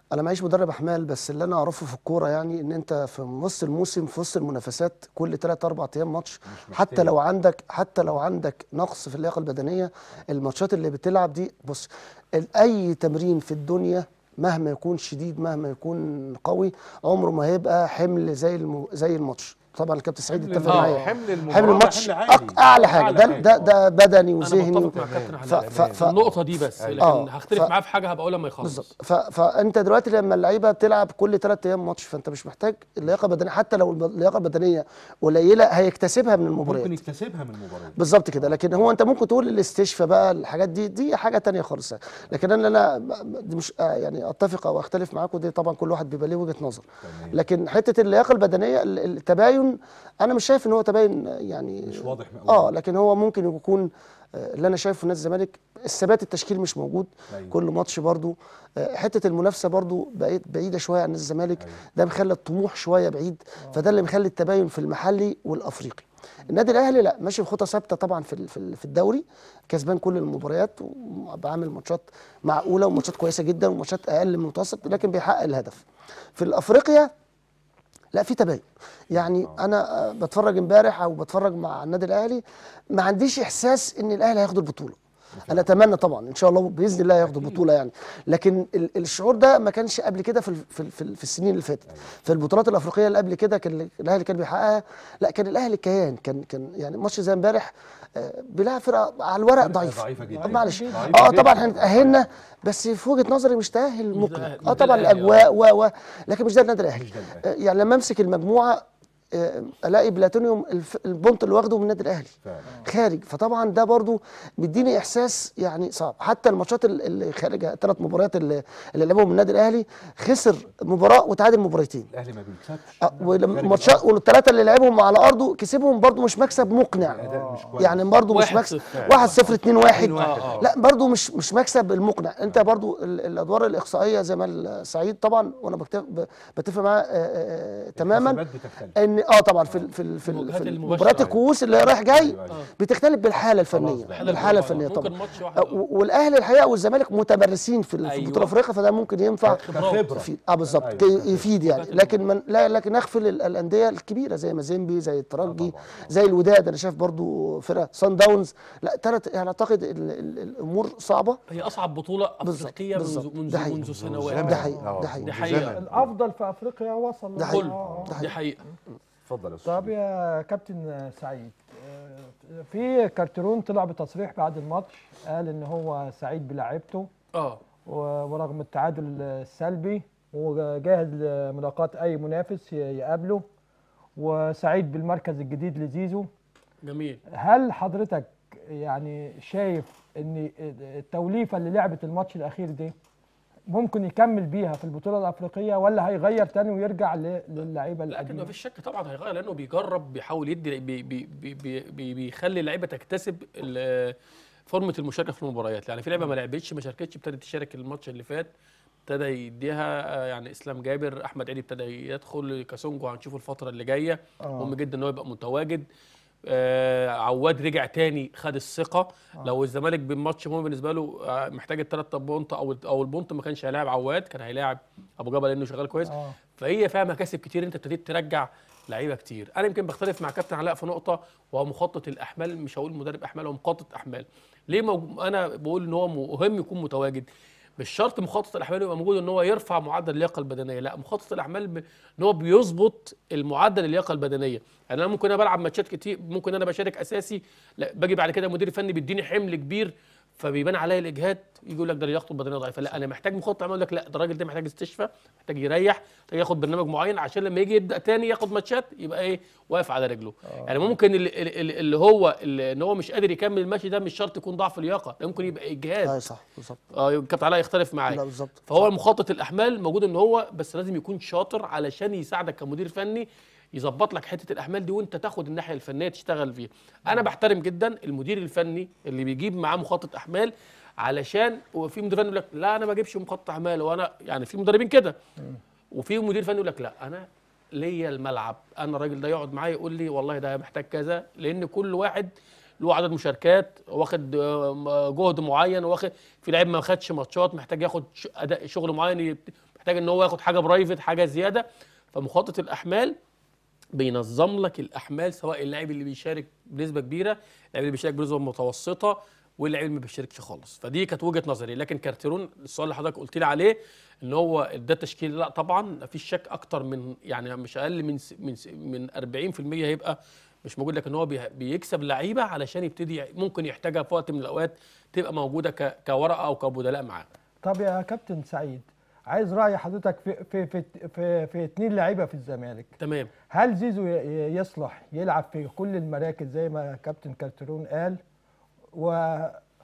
انا معيش مدرب احمال بس اللي انا اعرفه في الكوره يعني ان انت في وسط الموسم في وسط المنافسات كل 3 4 ايام ماتش حتى محتاج. لو عندك حتى لو عندك نقص في اللياقه البدنيه الماتشات اللي بتلعب دي بص ال- اي تمرين في الدنيا مهما يكون شديد مهما يكون قوي عمره ما هيبقى حمل زي الم... زي الماتش طبعا الكابتن سعيد حمل اتفق المباراة- معايا حمل المباراة حمل ده الماتش حمل عالي. أق- اعلى حاجه أعلى ده حاجة. ده ده بدني انا وذهني متفق مع الكابتن ف- على ف- ف- النقطه دي بس لكن آه، هختلف ف- معاه في حاجه هبقى اقولها لما يخلص بالظبط ف... فانت دلوقتي لما اللعيبه بتلعب كل ثلاث ايام ماتش فانت مش محتاج اللياقه البدنيه حتى لو الب- اللياقه البدنيه قليله هيكتسبها من المباريات ممكن يكتسبها من المباريات بالظبط كده لكن هو انت ممكن تقول الاستشفاء بقى الحاجات دي دي حاجه تانية خالص لكن انا انا ب- دي مش آه يعني اتفق او اختلف معاكم دي طبعا كل واحد بيبقى ليه وجهه نظر تمام. لكن حته اللياقه البدنيه ال- التباين انا مش شايف ان هو تباين يعني مش واضح اه مقاومة. لكن هو ممكن يكون آه، اللي انا شايفه في نادي الزمالك الثبات التشكيل مش موجود أيوة. كل ماتش برضو آه، حته المنافسه برضو بقيت بعيده شويه عن نادي الزمالك أيوة. ده مخلي الطموح شويه بعيد فده اللي مخلي التباين في المحلي والافريقي النادي الاهلي لا ماشي بخطى ثابته طبعا في ال- في ال- في الدوري كسبان كل المباريات وبعمل ماتشات معقوله وماتشات كويسه جدا وماتشات اقل من المتوسط لكن بيحقق الهدف في الافريقيا لا في تباين يعني انا آه، بتفرج امبارح او بتفرج مع النادي الاهلي ما عنديش احساس ان الاهلي هياخد البطوله انا اتمنى طبعا ان شاء الله باذن الله ياخد البطوله يعني لكن ال- الشعور ده ما كانش قبل كده في ال- في ال- في, ال- في السنين اللي فاتت في البطولات الافريقيه اللي قبل كده كان ال- الاهلي كان بيحققها لا كان الاهلي كيان كان كان يعني ماتش زي امبارح آه، بيلعب فرقه على الورق فرقة ضعيفه ضعيفة جدا. آه، معلش ضعيفة اه جدا. طبعا احنا اتاهلنا بس في وجهه نظري مش تاهل مقنع ده- اه مش ده طبعا الأهلي، الاجواء و و لكن مش ده النادي الاهلي مش ده الأهلي. آه، يعني لما امسك المجموعه آه، الاقي بلاتينيوم الف- البونت اللي واخده من النادي الاهلي فعلا. خارج فطبعا ده برضو مديني احساس يعني صعب حتى الماتشات ال- اللي خارج الثلاث مباريات اللي, اللي لعبهم النادي الاهلي خسر مباراه وتعادل مباراتين الاهلي ما بيكسبش آه، ولما خارج الماتشات الأرض. والثلاثه اللي لعبهم على ارضه كسبهم برضو مش مكسب مقنع الاداء مش كويس يعني برضو مش واحد مكسب صفر. 1 0 2 1 آه، آه. لا برضو مش مش مكسب المقنع انت برضو ال- الادوار الاقصائيه زي ما السعيد طبعا وانا بكتف- ب- بتفق معاه آه، آه، آه، تماما الحسابات بتختلف ان اه طبعا في ال- في ال- في, ال- المواجهات في المباشرة. مباريات الكؤوس اللي رايح جاي أيوة، أيوة. بتختلف بالحاله الفنيه بقى. بالحاله الفنيه ممكن طبعا ماتش واحد آه، و- والاهلي الحقيقه والزمالك متمرسين في ال- في أيوة. البطوله الافريقيه فده ممكن ينفع كخبره يفيد اه بالظبط أيوة. كي- يفيد يعني لكن من لا لكن نغفل ال- الانديه الكبيره زي مازيمبي زي الترجي طبعاً. زي الوداد انا شايف برضو فرقه سان داونز لا ثلاث يعني اعتقد ال- ال- الامور صعبه هي اصعب بطوله بالظبط، افريقيه بالظبط. منذ ده منذ, حقيقي. منذ سنوات ده حقيقي ده حقيقي دي حقيقة. الافضل في افريقيا وصل ده حقيقي. آه، آه. ده دي حقيقه اتفضل يا استاذ طب يا كابتن سعيد آه، في كارترون طلع بتصريح بعد الماتش قال ان هو سعيد بلاعيبته اه و- ورغم التعادل السلبي وجاهز لملاقاة اي منافس ي- يقابله وسعيد بالمركز الجديد لزيزو جميل هل حضرتك يعني شايف ان التوليفه اللي لعبت الماتش الاخير دي ممكن يكمل بيها في البطوله الافريقيه ولا هيغير تاني ويرجع ل- للعيبه لكن ما القديمه فيش شك طبعا هيغير لانه بيجرب بيحاول يدي بي بي بي بي بي بيخلي اللعيبه تكتسب ال- فورمه المشاركه في المباريات يعني في لعيبه ما لعبتش ما شاركتش ابتدت تشارك الماتش اللي فات ابتدى يديها آه، يعني اسلام جابر احمد عيدي ابتدى يدخل كاسونجو هنشوفه الفتره اللي جايه مهم جدا ان هو يبقى متواجد آه عواد رجع تاني خد الثقه لو الزمالك بالماتش مهم بالنسبه له آه محتاج الثلاث بونت او او البونت ما كانش هيلاعب عواد كان هيلاعب ابو جبل لانه شغال كويس آه. فهي فيها مكاسب كتير انت ابتديت ترجع لعيبه كتير انا يمكن بختلف مع كابتن علاء في نقطه وهو مخطط الاحمال مش هقول مدرب احمال هو مخطط احمال ليه موج... انا بقول ان هو مهم يكون متواجد مش شرط مخطط الاحمال يبقى موجود ان هو يرفع معدل اللياقه البدنيه لا مخطط الاحمال ب... ان هو بيظبط المعدل اللياقه البدنيه يعني انا ممكن انا بلعب ماتشات كتير ممكن انا بشارك اساسي لا باجي بعد كده مدير فني بيديني حمل كبير فبيبان عليا الاجهاد يجي يقول لك ده لياقته البدنيه ضعيفه لا انا محتاج مخطط اعمل لك لا ده الراجل ده محتاج استشفاء محتاج يريح محتاج ياخد برنامج معين عشان لما يجي يبدا تاني ياخد ماتشات يبقى ايه واقف على رجله يعني ممكن اللي, اللي اللي هو اللي ان هو مش قادر يكمل المشي ده مش شرط يكون ضعف لياقه ده ممكن يبقى اجهاد اي صح بالظبط اه كابتن علاء يختلف معايا لا بالظبط فهو المخطط الاحمال موجود ان هو بس لازم يكون شاطر علشان يساعدك كمدير فني يظبط لك حته الاحمال دي وانت تاخد الناحيه الفنيه تشتغل فيها انا بحترم جدا المدير الفني اللي بيجيب معاه مخطط احمال علشان وفي مدير فني يقول لك لا انا ما اجيبش مخطط احمال وانا يعني في مدربين كده وفي مدير فني يقول لك لا انا ليا الملعب انا الراجل ده يقعد معايا يقول لي والله ده محتاج كذا لان كل واحد له عدد مشاركات واخد آه، جهد معين واخد في لعيب ما خدش ماتشات محتاج ياخد ش- اداء شغل معين يبت- محتاج ان هو ياخد حاجه برايفت حاجه زياده فمخطط الاحمال بينظم لك الاحمال سواء اللاعب اللي بيشارك بنسبه كبيره اللاعب اللي بيشارك بنسبه متوسطه واللاعب اللي ما بيشاركش خالص فدي كانت وجهه نظري لكن كارتيرون السؤال اللي حضرتك قلت لي عليه ان هو ده التشكيل لا طبعا ما فيش شك اكتر من يعني مش اقل من س- من س- من 40% هيبقى مش موجود لكن هو بي- بيكسب لعيبه علشان يبتدي ممكن يحتاجها في وقت من الاوقات تبقى موجوده ك- كورقه او كبدلاء معاه طب يا كابتن سعيد عايز راي حضرتك في في في في, في اتنين لعيبه في الزمالك تمام هل زيزو ي- ي- يصلح يلعب في كل المراكز زي ما كابتن كارترون قال و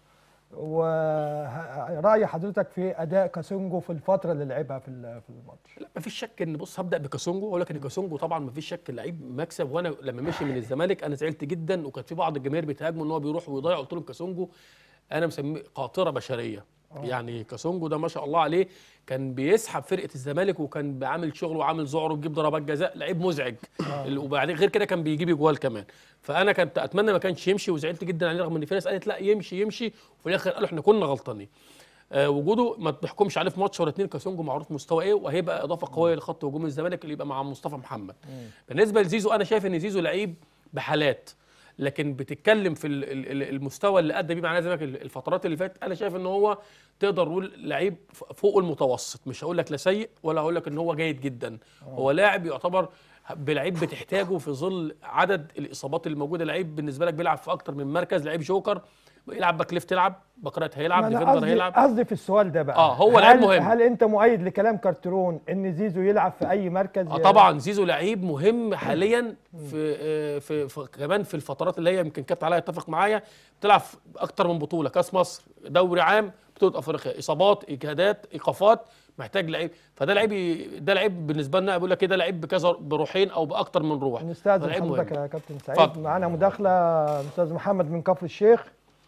ورأي حضرتك في أداء كاسونجو في الفترة اللي لعبها في ال- في الماتش لا مفيش شك ان بص هبدا بكاسونجو اقول لك ان كاسونجو طبعا مفيش شك لعيب مكسب وانا لما مشي من الزمالك انا زعلت جدا وكان في بعض الجماهير بتهاجمه ان هو بيروح ويضيع قلت لهم كاسونجو انا مسميه قاطره بشريه يعني كاسونجو ده ما شاء الله عليه كان بيسحب فرقه الزمالك وكان بيعمل شغل وعامل زعر وبيجيب ضربات جزاء لعيب مزعج ال- وبعدين غير كده كان بيجيب اجوال كمان فانا كنت اتمنى ما كانش يمشي وزعلت جدا عليه رغم ان في ناس قالت لا يمشي يمشي وفي الاخر قالوا احنا كنا غلطانين آه، وجوده ما تحكمش عليه في ماتش ولا اتنين كاسونجو معروف مستوى ايه وهيبقى اضافه قويه لخط هجوم الزمالك اللي يبقى مع مصطفى محمد بالنسبه لزيزو انا شايف ان زيزو لعيب بحالات لكن بتتكلم في ال- ال- ال- المستوى اللي ادى بيه مع نادي الزمالك ال- الفترات اللي فاتت انا شايف ان هو تقدر نقول لعيب ف- فوق المتوسط مش هقول لك لا سيء ولا هقول لك ان هو جيد جدا هو لاعب يعتبر بلعيب بتحتاجه في ظل عدد الاصابات اللي موجوده لعيب بالنسبه لك بيلعب في اكتر من مركز لعيب جوكر يلعب باك ليفت يلعب باك رايت هيلعب ما أنا ديفندر قصدي هيلعب قصدي في السؤال ده بقى آه، هو هل لعيب مهم. هل أنت مؤيد لكلام كارترون إن زيزو يلعب في أي مركز اه طبعا زيزو لعيب مهم حاليا في, آه، في, في كمان في الفترات اللي هي يمكن كابتن علاء يتفق معايا بتلعب في اكتر من بطوله كاس مصر دوري عام بطوله افريقيا اصابات اجهادات ايقافات محتاج لعيب فده لعيب ي- ده لعيب بالنسبه لنا بقول لك كده لعيب بكذا بروحين او باكتر من روح نستاذن فلعيب مهم. حضرتك يا كابتن سعيد اتفضل. معانا مداخلة أستاذ محمد من كفر الشيخ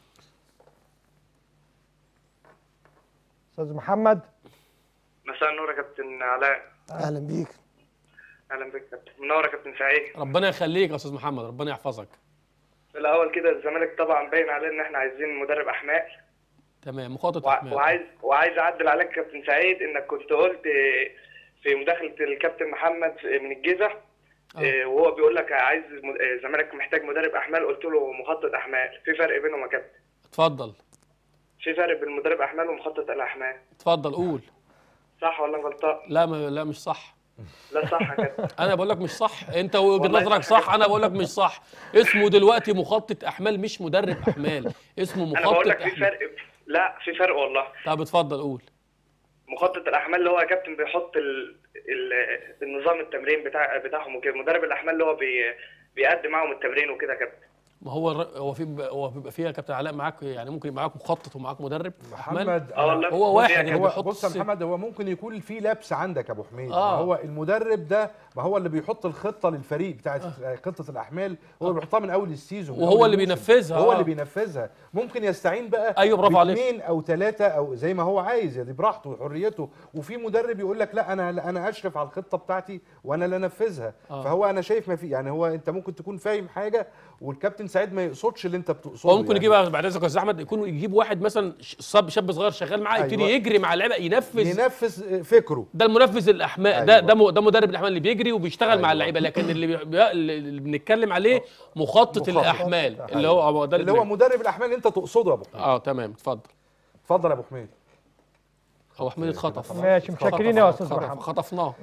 أستاذ محمد مساء النور يا كابتن علاء اهلا بيك اهلا بك كابتن منور يا كابتن سعيد ربنا يخليك يا استاذ محمد ربنا يحفظك في الاول كده الزمالك طبعا باين عليه ان احنا عايزين مدرب احمال تمام مخاطط وع- احمال وعايز وعايز اعدل عليك يا كابتن سعيد انك كنت قلت في مداخله الكابتن محمد من الجيزه آه. وهو بيقول لك عايز مد- الزمالك محتاج مدرب احمال قلت له مخطط احمال في فرق بينهم يا كابتن اتفضل في فرق بين مدرب احمال ومخطط الاحمال اتفضل قول صح ولا أنا غلطان لا ما لا مش صح لا صح يا كابتن انا بقول لك مش صح انت وجهه والله نظرك صح. صح انا بقول لك مش صح اسمه دلوقتي مخطط احمال مش مدرب احمال اسمه انا بقول مخطط لك في احمال فرق لا في فرق والله طب اتفضل قول مخطط الاحمال اللي هو يا كابتن بيحط ال... ال... النظام التمرين بتاع بتاعهم وكده مدرب الاحمال اللي هو بي... بيقدم معاهم التمرين وكده يا كابتن ما هو الر- هو في هو بيبقى فيها كابتن علاء معاك يعني ممكن يبقى معاك مخطط ومعاك مدرب احمال محمد اه والله هو واحد يعني يعني هو بيحط بص يا الس- محمد هو ممكن يكون في لبس عندك يا ابو حميد آه. ما هو المدرب ده ما هو اللي بيحط الخطه للفريق بتاعت خطه الاحمال هو اللي بيحطها من اول السيزون من وهو أول اللي الموسم. بينفذها، هو آه. اللي بينفذها ممكن يستعين بقى أيوة، برافو عليك. باثنين او ثلاثه او زي ما هو عايز يعني براحته وحريته وفي مدرب يقول لك لا انا انا اشرف على الخطه بتاعتي وانا اللي انفذها آه. فهو انا شايف ما في يعني هو انت ممكن تكون فاهم حاجه والكابتن سعيد ما يقصدش اللي انت بتقصده هو ممكن يعني. يجيب بعد اذنك يا استاذ احمد يكون يجيب واحد مثلا ش- صاب شاب صغير شغال معاه يبتدي أيوة. يجري مع اللعيبه ينفذ ينفذ فكره ده المنفذ الاحمال ده أيوة. ده م- ده مدرب الاحمال اللي بيجري وبيشتغل مع أيوة. اللعيبه لكن اللي, بي... بي- اللي بنتكلم عليه مخطط مخطط. الاحمال أيوة. اللي هو هو ده اللي هو مدرب الاحمال اللي انت تقصده يا ابو حميد اه تمام اتفضل اتفضل يا ابو حميد هو حميد اتخطف ماشي متشكرين يا استاذ خطف- محمد خطفناه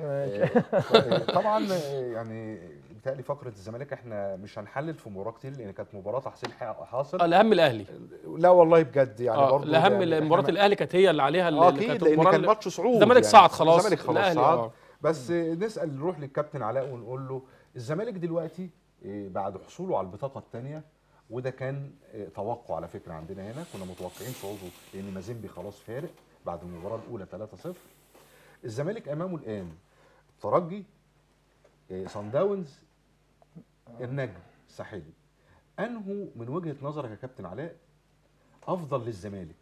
طبعا يعني بتهيألي فقره الزمالك احنا مش هنحلل في مباراه كتير لان كانت مباراه تحصيل ح- حاصل آه، الاهم الاهلي لا والله بجد يعني اه برضه الاهم يعني مباراه إحنا- الاهلي كانت هي اللي عليها اللي اه اللي اكيد كانت لان المباراة كان اللي- ماتش صعود الزمالك صعد خلاص الزمالك خلاص الأهلي، صعد آه. بس نسال نروح للكابتن علاء ونقول له الزمالك دلوقتي إيه، بعد حصوله على البطاقه الثانيه وده كان إيه، توقع على فكره عندنا هنا كنا متوقعين صعوده لان مازيمبي خلاص فارق بعد المباراه الاولى 3-0 الزمالك امامه الان ترجي إيه، صن داونز النجم الساحلي انه من وجهه نظرك يا كابتن علاء افضل للزمالك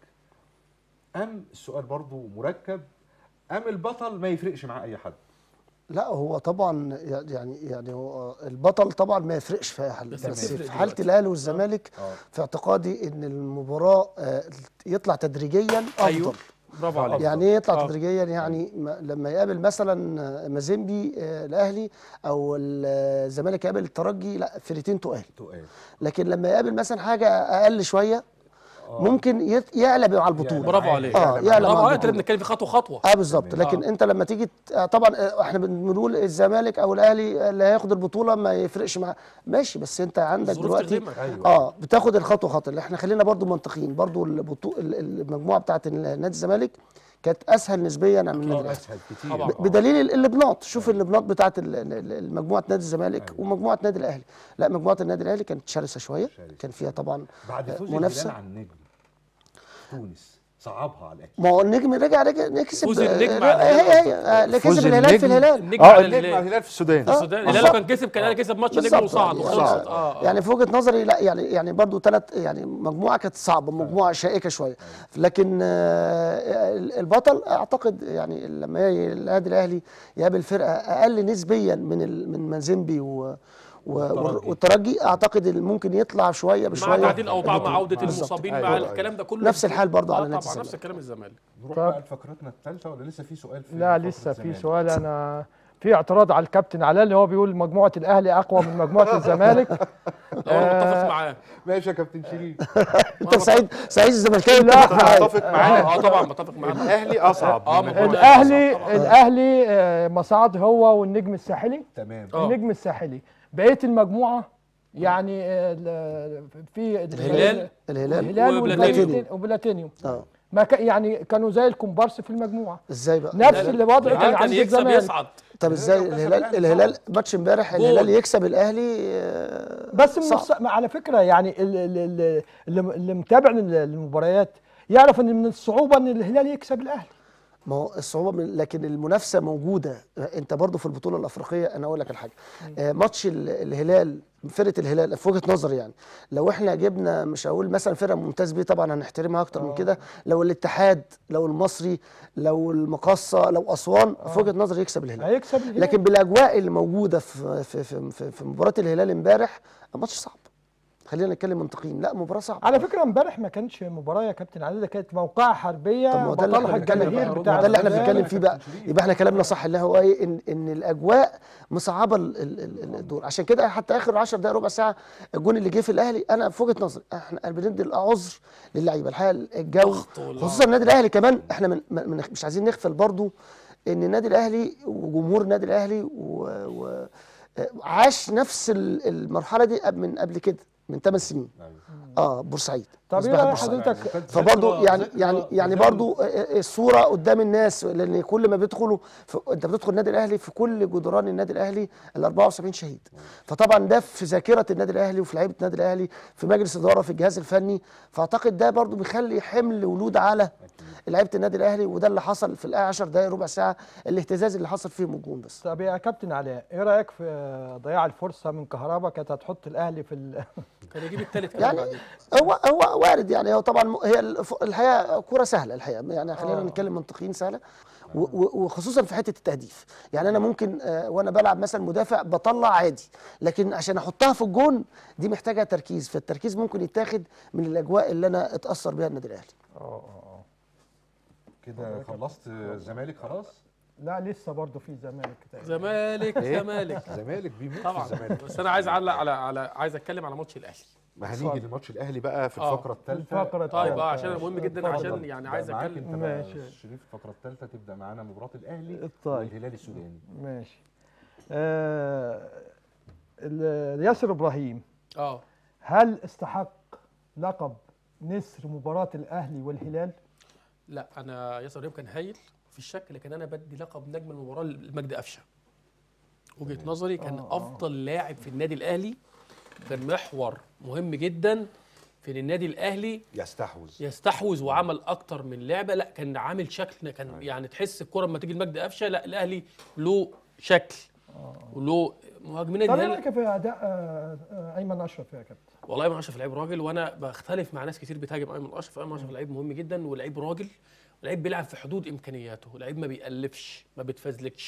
ام السؤال برضو مركب ام البطل ما يفرقش مع اي حد لا هو طبعا يعني يعني هو البطل طبعا ما يفرقش في اي حل بس بس, بتفرق في حاله دلوقتي. الاهلي والزمالك اه في اعتقادي ان المباراه آه، يطلع تدريجيا افضل أيوه. برافو عليك يعني ايه يطلع آه. تدريجيا يعني ما- لما يقابل مثلا مازيمبي آه، الاهلي او الزمالك يقابل الترجي لا فرقتين تقال تقال لكن لما يقابل مثلا حاجه اقل شويه ممكن يت- يعلى على البطوله برافو عليك اه يعلى برافو مع عليك البطوله اللي بنتكلم في خطوه خطوه اه بالظبط لكن انت لما تيجي ت- آه، طبعا آه، احنا بنقول الزمالك او الاهلي اللي هياخد البطوله ما يفرقش معاه ماشي بس انت عندك الظروف دلوقتي تخدمك. أيوة. اه بتاخد الخطوه خطوه اللي احنا خلينا برضو منطقيين برضو البطو... ال- المجموعه بتاعت نادي الزمالك كانت اسهل نسبيا من النادي الاهلي اسهل كتير طبعا. ب- بدليل ال- الابناط شوف الابناط بتاعت ال- ال- ال- مجموعه نادي الزمالك ومجموعه نادي الاهلي لا مجموعه النادي الاهلي كانت شرسه شويه شرسة. كان فيها طبعا بعد آه، فوز منافسه الهلال على النجم تونس صعبها على الاهلي ما هو النجم رجع رجع كسب فوز النجم آه، على هي الهلال هي آه، اللي فوز كسب الهلال في النجم. الهلال النجم اه على النجم على الهلال الهلال في السودان آه. السودان الهلال بالظبط. لو كان كسب كان الاهلي كسب ماتش النجم بالظبط. وصعد يعني- وخلصت اه آه. يعني في وجهه نظري لا يعني يعني برضو ثلاث يعني مجموعه كانت صعبه مجموعه شائكه شويه لكن آه، البطل اعتقد يعني لما ي- النادي الاهلي يقابل فرقه اقل نسبيا من ال- من مازيمبي و و- والترجي. والترجي اعتقد اللي ممكن يطلع شويه مع بشويه تعديل الاوضاع مع عوده بالظبط. المصابين أيوة، مع أيوة. الكلام ده كله نفس الحال برضو آه على نادي طبعا نفس الزمالك. الكلام الزمالك نروح طب. بقى لفقرتنا الثالثه ولا لسه في سؤال في لا فقرة لسه في الزمالك؟ سؤال انا في اعتراض على الكابتن علاء اللي هو بيقول مجموعه الاهلي اقوى من مجموعه الزمالك لا انا متفق آه، معاه ماشي يا كابتن شريف انت سعيد سعيد الزملكاوي لا، متفق معايا. متفق اه معانا آه، طبعا متفق معاه الاهلي اصعب اه من مجموعة المجموعة. الاهلي طبعاً. الاهلي آه، مصعد هو والنجم الساحلي تمام آه. النجم الساحلي بقيه المجموعه يعني آه، ال- في الهلال الهلال الهلال وبلاتينيوم. والبلاتين- وبلاتينيوم اه ما كان يعني كانوا زي الكومبارس في المجموعه ازاي بقى نفس اللي وضع كان الهلال كان عند يكسب الزمالك يصعد طب ازاي الهلال لو كسب الهلال الأهلي الهلال صعب. ماتش امبارح جول. الهلال يكسب الاهلي آه، بس من صعب. الص- على فكره يعني ال- ال- ال- اللي اللي متابع لل- المباريات يعرف ان من الصعوبه ان الهلال يكسب الاهلي ما هو الصعوبه من لكن المنافسه موجوده انت برضو في البطوله الافريقيه انا اقول لك الحاجه آه ماتش ال- الهلال فرقه الهلال في وجهه نظري يعني لو احنا جبنا مش هقول مثلا فرقه ممتاز بيه طبعا هنحترمها اكتر من كده لو الاتحاد لو المصري لو المقصه لو اسوان في وجهه نظري يكسب الهلال هيكسب الهلال لكن بالاجواء اللي موجوده في في في, في, في مباراه الهلال امبارح ماتش صعب خلينا نتكلم منطقيين لا مباراه صعبه على فكره امبارح ما كانش مباراه يا كابتن علي ده كانت موقعه حربيه طب ما هو ده اللي بطلها احنا بنتكلم الجماهير فيه بتاع ده اللي احنا الهلال. بنتكلم فيه بقى يبقى احنا كلامنا صح اللي هو ايه ان ان الاجواء مصعبه ال- ال- ال- الدور عشان كده حتى اخر 10 دقائق ربع ساعه الجون اللي جه في الاهلي انا في وجهه نظري احنا بندي العذر للعيبه الحقيقه الجو ضغط وال- خصوصا النادي الاهلي كمان احنا من من مش عايزين نغفل برضو ان النادي الاهلي وجمهور النادي الاهلي و, و عاش نفس ال- المرحله دي قبل- من قبل كده من 8 سنين اه بورسعيد طب ايه مصباح راي بورسعيد. حضرتك فبرضه ذكرى- يعني ذكرى- يعني يعني ذكرى- برضه الصوره قدام الناس لان كل ما بيدخلوا في انت بتدخل النادي الاهلي في كل جدران النادي الاهلي ال 74 شهيد فطبعا ده في ذاكره النادي الاهلي وفي لعيبه النادي الاهلي في مجلس اداره في الجهاز الفني فاعتقد ده برضه بيخلي حمل ولود على لعيبه النادي الاهلي وده اللي حصل في الاخر 10 دقائق ربع ساعه الاهتزاز اللي حصل فيهم الجون بس طب يا كابتن علاء ايه رايك في ضياع الفرصه من كهربا كانت هتحط الاهلي في ال... كان يجيب الثالث كمان يعني بعدين هو هو وارد يعني هو طبعا م- هي الف- الحقيقه كوره سهله الحقيقه يعني خلينا آه. نتكلم منطقيين سهله و- و- وخصوصا في حته التهديف يعني انا ممكن آه، وانا بلعب مثلا مدافع بطلع عادي لكن عشان احطها في الجون دي محتاجه تركيز فالتركيز ممكن يتاخد من الاجواء اللي انا اتاثر بيها النادي الاهلي كده خلصت الزمالك خلاص لا لسه برضه في زمالك تقريبا. زمالك زمالك الزمالك بيموت في طبعا الزمالك بس انا عايز اعلق على على عايز اتكلم على ماتش الاهلي ما هنيجي لماتش الاهلي بقى في آه. الفقره الثالثه الفقرة طيب التالتة. اه عشان مهم جدا اتفضل. عشان يعني عايز معاك اتكلم انت بقى ماشي. شريف الفقره الثالثه تبدا معانا مباراه الاهلي طيب. والهلال السوداني ماشي آه ال- ياسر ابراهيم اه هل استحق لقب نسر مباراه الاهلي والهلال لا انا ياسر ابراهيم كان هايل في الشك لكن انا بدي لقب نجم المباراه لمجدي قفشه وجهه نظري كان آه. افضل لاعب في النادي الاهلي كان محور مهم جدا في إن النادي الاهلي يستحوذ يستحوذ وعمل اكتر من لعبه لا كان عامل شكل كان يعني تحس الكره لما تيجي لمجدي قفشه لا الاهلي له شكل وله مهاجمين طب ايه الهلال رايك في اداء آه، آه، ايمن اشرف يا كابتن والله ايمن اشرف لعيب راجل وانا بختلف مع ناس كتير بتهاجم ايمن اشرف ايمن اشرف لعيب مهم جدا ولعيب راجل ولعيب بيلعب في حدود امكانياته لعيب ما بيألفش ما بيتفزلكش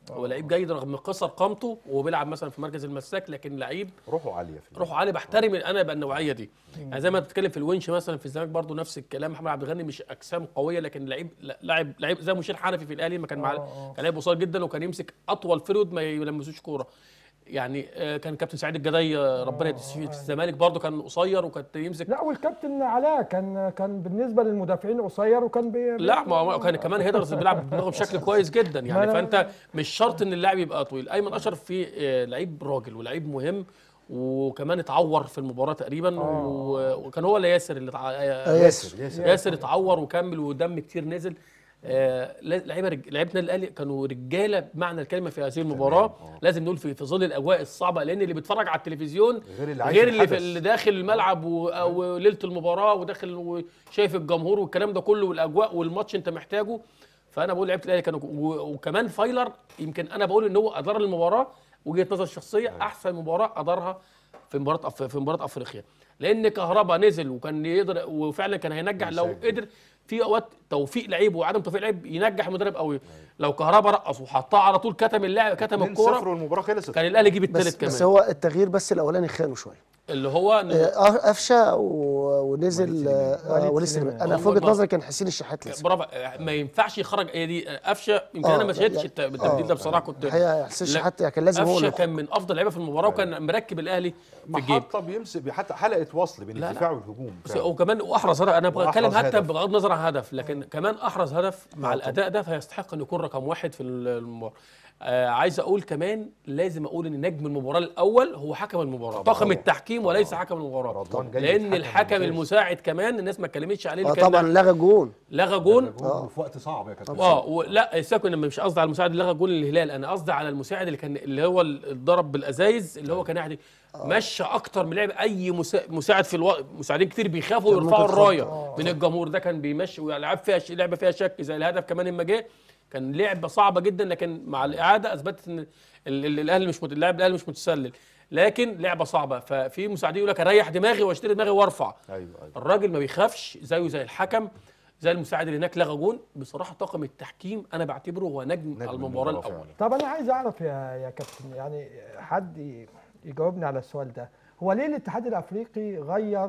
هو لعيب جيد رغم قصر قامته وهو بيلعب مثلا في مركز المساك لكن لعيب روحه عاليه في روحه عالي بحترم انا بقى النوعيه دي يعني زي ما بتتكلم في الونش مثلا في الزمالك برضو نفس الكلام محمد عبد الغني مش اجسام قويه لكن لعيب لا- لاعب لعيب زي مشير حنفي في الاهلي ما كان آه، مع آه. كان لعيب قصير جدا وكان يمسك اطول فرود ما يلمسوش كوره يعني آه، كان كابتن سعيد الجدي آه، ربنا يديه في الزمالك برضو كان قصير وكان يمسك لا والكابتن علاء كان كان بالنسبه للمدافعين قصير وكان بي لا ما هو كان كمان هيدرز بيلعب بدماغه بشكل كويس جدا يعني ما أنا- فانت مش شرط ان اللاعب يبقى طويل ايمن اشرف في آه، لعيب راجل ولعيب مهم وكمان اتعور في المباراه تقريبا و- وكان هو ولا ياسر اللي تع... آه، ياسر ياسر ياسر اتعور وكمل ودم كتير نزل آه، لا- لعيبه رج... لعيبه النادي الاهلي كانوا رجاله بمعنى الكلمه في هذه المباراه آه. لازم نقول في, في ظل الاجواء الصعبه لان اللي بيتفرج على التلفزيون غير اللي عايش غير اللي, في الحدث. اللي داخل الملعب و- وليله المباراه وداخل وشايف الجمهور والكلام ده كله والاجواء والماتش انت محتاجه فانا بقول لعيبه الاهلي كانوا و- وكمان فايلر يمكن انا بقول ان هو ادار المباراه وجهه نظر شخصيه احسن مباراه ادارها في مباراه أف... في مباراه افريقيا لان كهربا نزل وكان يقدر وفعلا كان هينجح لو يسجل. قدر في اوقات توفيق لعيب وعدم توفيق لعيب ينجح المدرب قوي لو كهربا رقص وحطها على طول كتم اللاعب كتم 2-0 الكوره والمباراه خلصت كان الاهلي يجيب بس الثالث بس كمان هو التغيير بس الاولاني خانه شويه اللي هو إن- آه، قفشه و- ونزل آه، وليد وليد سليمان. سليمان انا في هو وجهه ما- نظري كان حسين الشحات لسه برافو ما ينفعش يخرج هي دي قفشه يمكن آه، انا ما شهدتش يعني- الت- بالتبديل ده بصراحه كنت الحقيقه حسين لا، الشحات يعني كان لازم هو قفشه اللي كان من افضل لعيبه في المباراه وكان مركب الاهلي في الجيب محطه بيمسك حتى حلقه وصل بين لا، لا. الدفاع والهجوم بس- فعلا. وكمان واحرز هدف انا بتكلم وأحرز حتى هدف. بغض النظر عن هدف لكن كمان احرز هدف مع الاداء ده فيستحق انه يكون رقم واحد في المباراه آه عايز اقول كمان لازم اقول ان نجم المباراه الاول هو حكم المباراه طبعاً. طاقم طبعاً. التحكيم وليس حكم المباراه رضوان جيد، لان حكم الحكم ممتاز. المساعد كمان الناس ما اتكلمتش عليه اه اللي كان طبعا لغى جون لغى جون جول في وقت صعب يا كابتن اه ولا ساكن انا مش قصدي على المساعد اللي لغى جول الهلال انا قصدي على المساعد اللي كان اللي هو اللي اتضرب بالازايز اللي هو كان قاعد مشى اكتر من لعب اي مسا- مساعد في الوقت مساعدين كتير بيخافوا كان يرفعوا ممكن الرايه خط. من الجمهور ده كان بيمشي والعاب فيها ش- لعبه فيها شك زي الهدف كمان اما جه كان لعبه صعبه جدا لكن مع الاعاده اثبتت ان ال- ال- الاهلي مش مت... اللاعب الاهلي مش متسلل لكن لعبه صعبه ففي مساعدين يقول لك اريح دماغي واشتري دماغي وارفع ايوه ايوه الراجل ما بيخافش زيه زي الحكم زي المساعد اللي هناك لغى جون بصراحه طاقم التحكيم انا بعتبره هو نجم, نجم المباراه المباراة الاول فعلا. طب انا عايز اعرف يا يا كابتن يعني حد ي- يجاوبني على السؤال ده هو ليه الاتحاد الافريقي غير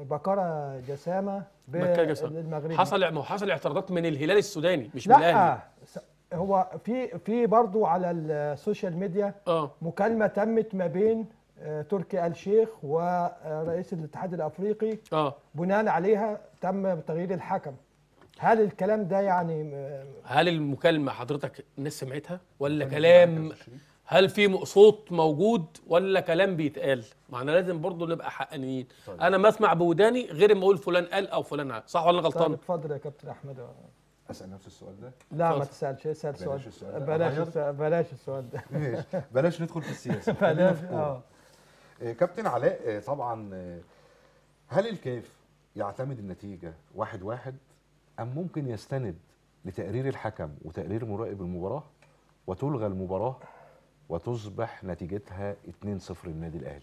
بكره جسامه بكرة جسامة. بالمغربي حصل ما هو حصل اعتراضات من الهلال السوداني مش من الاهلي لا س- هو في في برضه على السوشيال ميديا اه مكالمه تمت ما بين آه، تركي آل شيخ ورئيس الاتحاد الافريقي اه بناء عليها تم تغيير الحكم هل الكلام ده يعني آه، هل المكالمه حضرتك الناس سمعتها ولا كلام هل في م- صوت موجود ولا كلام بيتقال ما احنا لازم برضو نبقى حقانيين طيب. انا ما اسمع بوداني غير ما اقول فلان قال او فلان قال صح ولا أنا طيب غلطان اتفضل يا كابتن احمد اسال نفس السؤال ده لا ما اتفضل. تسالش اسال بلاش سؤال السؤال ده. بلاش أغير؟ السؤال بلاش السؤال ده ماشي بلاش ندخل في السياسه خلينا بلاش في كورة. اه آه، كابتن علاء آه، طبعا آه، هل الكاف يعتمد النتيجه واحد واحد ام ممكن يستند لتقرير الحكم وتقرير مراقب المباراه وتلغى المباراه وتصبح نتيجتها 2-0 النادي الاهلي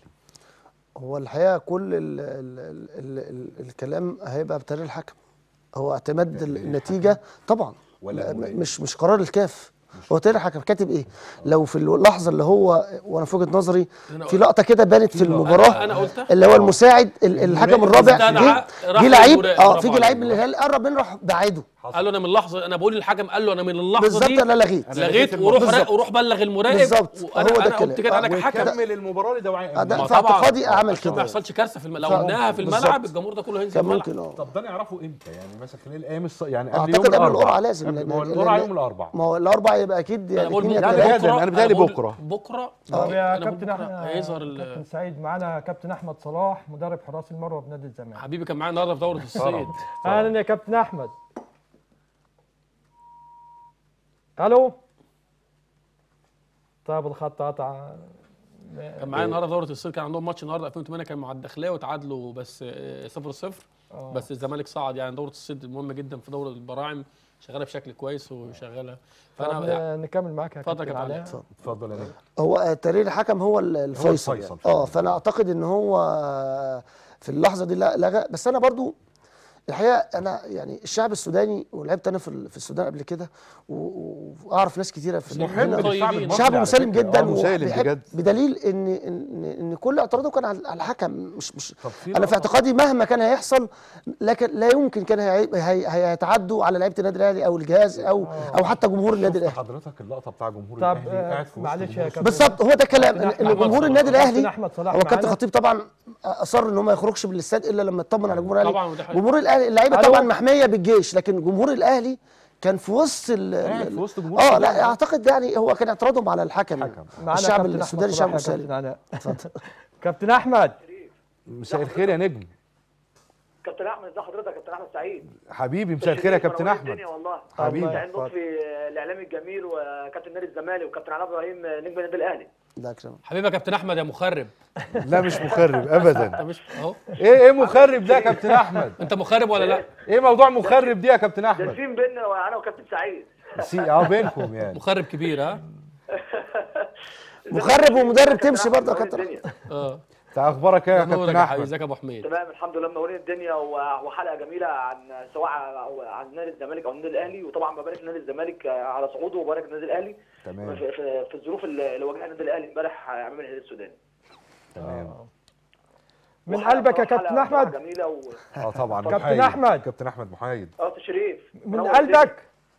هو الحقيقه كل ال ال ال ال ال الكلام هيبقى بتقرير الحكم هو اعتماد تقرير النتيجه طبعا ولا لا، المراقب؟ مش مش قرار الكاف هو تقرير الحكم كاتب ايه لو في اللحظه اللي هو وانا في وجهه نظري أنا في لقطه كده بانت في أنا- المباراه انا قلتها اللي هو المساعد ال- الحكم الرابع استدعى، جه راح جه لعيب للمراقب، اه برافو في عليك. لعيب من الهلال قرب منه راح بعيده قال له انا من اللحظه انا بقول للحكم قال له انا من اللحظه بالظبط دي انا لغيت أنا لغيت لغيت وروح بالظبط. را- وروح بلغ المراقب بالظبط. وانا هو ده انا قلت الكلام. كده انا آه، كحكم كمل المباراه لدوعي آه، ده ما في طبعاً. اعتقادي اعمل عشان ما كده يحصلش كارثه في الملعب ف- لو قلناها في بالظبط. الملعب الجمهور ده كله هينزل كان الملعب ممكن اه طب ده نعرفه امتى يعني مثلا خلال الايام الص... يعني قبل أعتقد يوم قبل الاربعاء القرعة لازم، قبل- لأن- ما هو القرعه لأن- يوم الاربعاء ما هو الاربعه يبقى اكيد انا يعني بقول اتنين بكره يا يعني تلاتة. غدا، أنا بيتهيألي بقول بكرة. بكره طب يا أنا بقول كابتن بكرة احمد هيظهر ال- كابتن سعيد معانا كابتن احمد صلاح مدرب حراس المرمى بنادي الزمالك حبيبي كان معايا النهارده في دوره الصيد اهلا يا كابتن احمد الو طيب الخط قطع كان معايا النهارده في دوره الصيد كان عندهم ماتش النهارده 2008 كان مع الداخليه وتعادلوا بس 0 0 آه. بس الزمالك صعد يعني دوره الصيد مهمه جدا في دوره البراعم شغاله بشكل كويس وشغاله فانا فانا نكمل معاك يا اتفضل يا كابتن كابتن علاء علاء. اتفضل يا نجم هو تقرير الحكم هو ال- الفيصل الفيصل يعني. فعلا. اه فانا اعتقد ان هو في اللحظه دي لا- لغى بس انا برضو الحقيقه انا يعني الشعب السوداني ولعبت انا في ال- في السودان قبل كده و- و- واعرف ناس كتيره في محب هنا- للشعب طيبين. المصري شعب على مسالم فكرة. جدا آه، مسالم وبيحب- بجد بدليل ان ان ان كل اعتراضه كان على على الحكم مش مش طب في انا في لقطة- اعتقادي مهما كان هيحصل لكن لا يمكن كان هي- هي- هيتعدوا على لعيبه النادي الاهلي او الجهاز او او حتى جمهور النادي شفت الاهلي حضرتك اللقطه بتاع جمهور طب الاهلي آه، قاعد في وسط معلش يا جمهور كابتن بالظبط هو ده كلام كابتن ان أحمد جمهور صلاح. النادي كابتن الاهلي احمد صلاح هو كابتن معانا. خطيب طبعا اصر ان هو ما يخرجش من الاستاد الا لما يطمن على جمهور الاهلي طبعا وده حقيقي. جمهور الاهلي اللعيبه ألو؟ طبعا محميه بالجيش لكن جمهور الاهلي كان في وسط ال قاعد ال- في وسط جمهور اه السودان. لا اعتقد يعني هو كان اعتراضهم على الحكم يعني. حكم. معانا الشعب كابتن أحمد السوداني صلاح شعب يا مسالم كابتن علاء. كابتن احمد مساء الخير يا نجم كابتن احمد ازي حضرتك يا كابتن احمد سعيد حبيبي مساء الخير يا كابتن منورين احمد الدنيا والله حبيبي. سعيد لطفي الاعلامي الجميل وكابتن نادي الزمالك وكابتن علاء ابراهيم نجم النادي الاهلي ده كلام حبيبي يا كابتن احمد يا مخرب لا مش مخرب ابدا انت مش اهو ايه ايه مخرب ده يا كابتن احمد انت مخرب ولا لا ايه موضوع مخرب دي يا كابتن احمد جالسين بينا وانا وكابتن سعيد سي اه بينكم يعني مخرب كبير ها مخرب ومدرب كابتن تمشي أحمد برضه يا منورين كابتن الدنيا. اه انت اخبارك ايه يا نورك كابتن يا حبيبي احمد ازيك يا ابو حميد تمام الحمد لله منورين الدنيا و- وحلقه جميله عن سواء أو عن نادي الزمالك او النادي الاهلي وطبعا ببارك لنادي الزمالك على صعوده وبارك للنادي الاهلي تمام في, في, في الظروف اللي اللي واجهها النادي الاهلي امبارح امام الهلال السوداني تمام من وحلقة قلبك يا بصراحة كابتن حلقة احمد جميله و... اه طبعا كابتن محايد. أحمد. كابتن احمد محايد اه أستاذ شريف من منور الدنيا. قلبك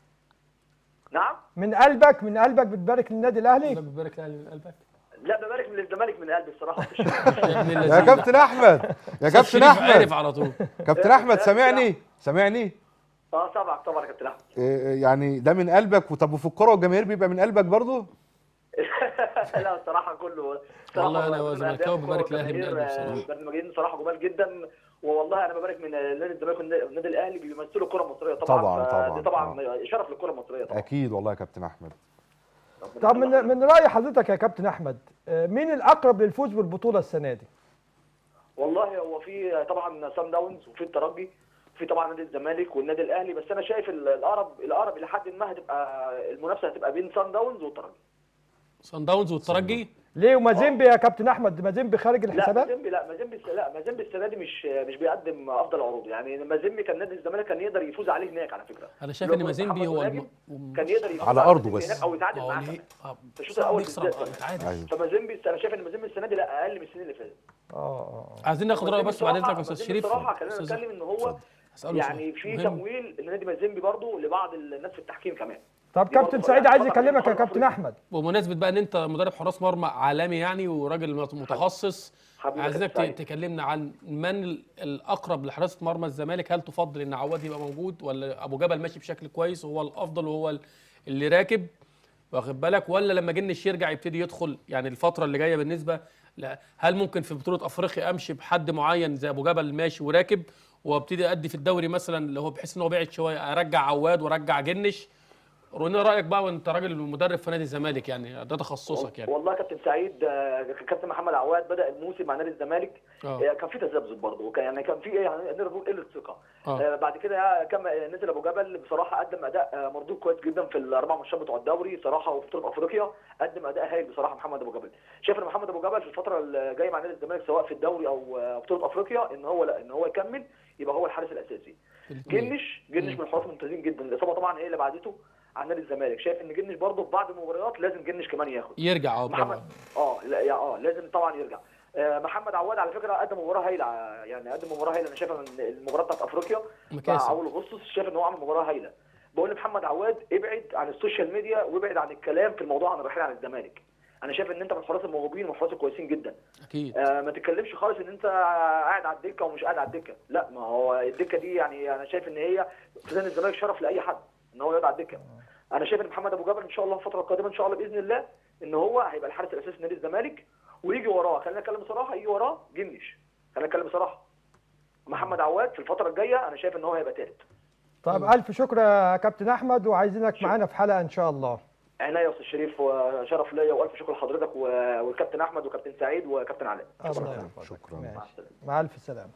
نعم من قلبك من قلبك بتبارك للنادي الاهلي الله بيبارك لي من قلبك لا ببارك من الزمالك من قلبي الصراحه أستاذ شريف. يا ابن يا اللذينة. كابتن احمد يا كابتن شريف عرف احمد على طول كابتن احمد سامعني سامعني اه طبعا طبعا يا كابتن احمد إيه يعني ده من قلبك وطب وفي الكوره والجماهير بيبقى من قلبك برضه لا الصراحه كله والله أنا برنامج زملكاوي أهداف ببارك لأهلي من وجماهير، قلبي آه، بصراحة. برنامجين صراحه جمال جدا والله انا ببارك من نادي الزمالك والنادي الاهلي بيمثلوا الكره المصريه طبعا طبعاً، فدي طبعاً، طبعا شرف للكره المصريه طبعا اكيد والله يا كابتن احمد طب من من راي حضرتك يا كابتن احمد آه، مين الاقرب للفوز بالبطوله السنه دي والله هو في طبعا سان داونز وفي الترجي في طبعا نادي الزمالك والنادي الاهلي بس انا شايف ال- الاقرب الاقرب الى حد ما هتبقى المنافسه هتبقى بين سان داونز والترجي صن داونز والترجي ليه ومازيمبي يا كابتن احمد مازيمبي خارج لا الحسابات مازيمبي لا مازيمبي لا مازيمبي السنه دي مش مش بيقدم افضل عروض يعني مازيمبي كان نادي الزمالك كان يقدر يفوز عليه هناك على فكره انا شايف لو ان مازيمبي محمد هو مناجم الم... كان يقدر يفوز على على أرضه مازيمبي بس. هناك او يتعادل ما هو معاه ليه؟ كمان. آه، في الشوط صعب الاول يكسب بالذات. يتعادل ايوه فمازيمبي انا شايف ان مازيمبي السنه دي لا اقل من السنين اللي فاتت اه اه عايزين ناخد راي بس بعد اذنك يا استاذ شريف بصراحه خلينا أستاذ- نتكلم ان هو هسأله يعني سؤال في مهم. تمويل لنادي مازيمبي برضه لبعض الناس في التحكيم كمان طب دي برضه كابتن بقى سعيد عايز خطر يكلمك يا خطر كابتن أفريقيا. احمد بمناسبه بقى ان انت مدرب حراس مرمى عالمي يعني وراجل متخصص حبيبي يا عايزينك كابتن سعيد. ت- تكلمنا عن من ال- الاقرب لحراسه مرمى الزمالك هل تفضل ان عواد يبقى موجود ولا ابو جبل ماشي بشكل كويس وهو الافضل وهو ال- اللي راكب واخد بالك ولا لما جنش يرجع يبتدي يدخل يعني الفتره اللي جايه بالنسبه لا هل ممكن في بطوله افريقيا امشي بحد معين زي ابو جبل ماشي وراكب وابتدي ادي في الدوري مثلا اللي هو بحيث ان هو بعد شويه ارجع عواد وارجع جنش رونا رايك بقى وانت راجل مدرب في نادي الزمالك يعني ده تخصصك يعني والله كابتن سعيد آه، كابتن محمد عواد بدا الموسم مع نادي الزمالك اه آه، كان في تذبذب برضه وكان يعني كان في ايه يعني نقدر نقول قله ثقه اه آه، بعد كده كم نزل ابو جبل بصراحه قدم اداء آه، مردود كويس جدا في الاربع ماتشات بتوع الدوري صراحه وفي بطوله افريقيا قدم اداء هايل بصراحه محمد ابو جبل شايف ان محمد ابو جبل في الفتره اللي جايه مع نادي الزمالك سواء في الدوري او آه، بطوله افريقيا ان هو لا ان هو يكمل يبقى هو الحارس الاساسي جنش جنش من الحراس الممتازين جدا الاصابه طبعا هي اللي بعدته عن نادي الزمالك شايف ان جنش برضه في بعض المباريات لازم جنش كمان ياخد يرجع اه برافو محمد اه لا يا اه لازم طبعا يرجع آه، محمد عواد على فكره قدم مباراه هايله يعني قدم مباراه هايله انا شايف ان المباراه بتاعت افريقيا مع مكاسب اول اغسطس شايف ان هو عمل مباراه هايله بقول لمحمد عواد ابعد عن السوشيال ميديا وابعد عن الكلام في الموضوع عن الرحيل عن الزمالك انا شايف ان انت من الحراس الموهوبين ومن الحراس الكويسين جدا اكيد آه ما تتكلمش خالص ان انت قاعد على الدكه ومش قاعد على الدكه لا ما هو الدكه دي يعني انا شايف ان هي في نادي الزمالك شرف لاي حد ان هو يقعد على الدكه انا شايف ان محمد ابو جبل ان شاء الله الفتره القادمه ان شاء الله باذن الله ان هو هيبقى الحارس الاساسي لنادي الزمالك ويجي وراه خلينا نتكلم بصراحه يجي وراه جنش خلينا نتكلم بصراحه محمد عواد في الفتره الجايه انا شايف ان هو هيبقى ثالث طب الف شكر يا كابتن احمد وعايزينك معانا في حلقه ان شاء الله عناية يا استاذ شريف وشرف ليا والف شكر لحضرتك و- والكابتن احمد وكابتن سعيد وكابتن علاء الله يحفظك شكرا ماشي. مع السلامه مع الف سلامه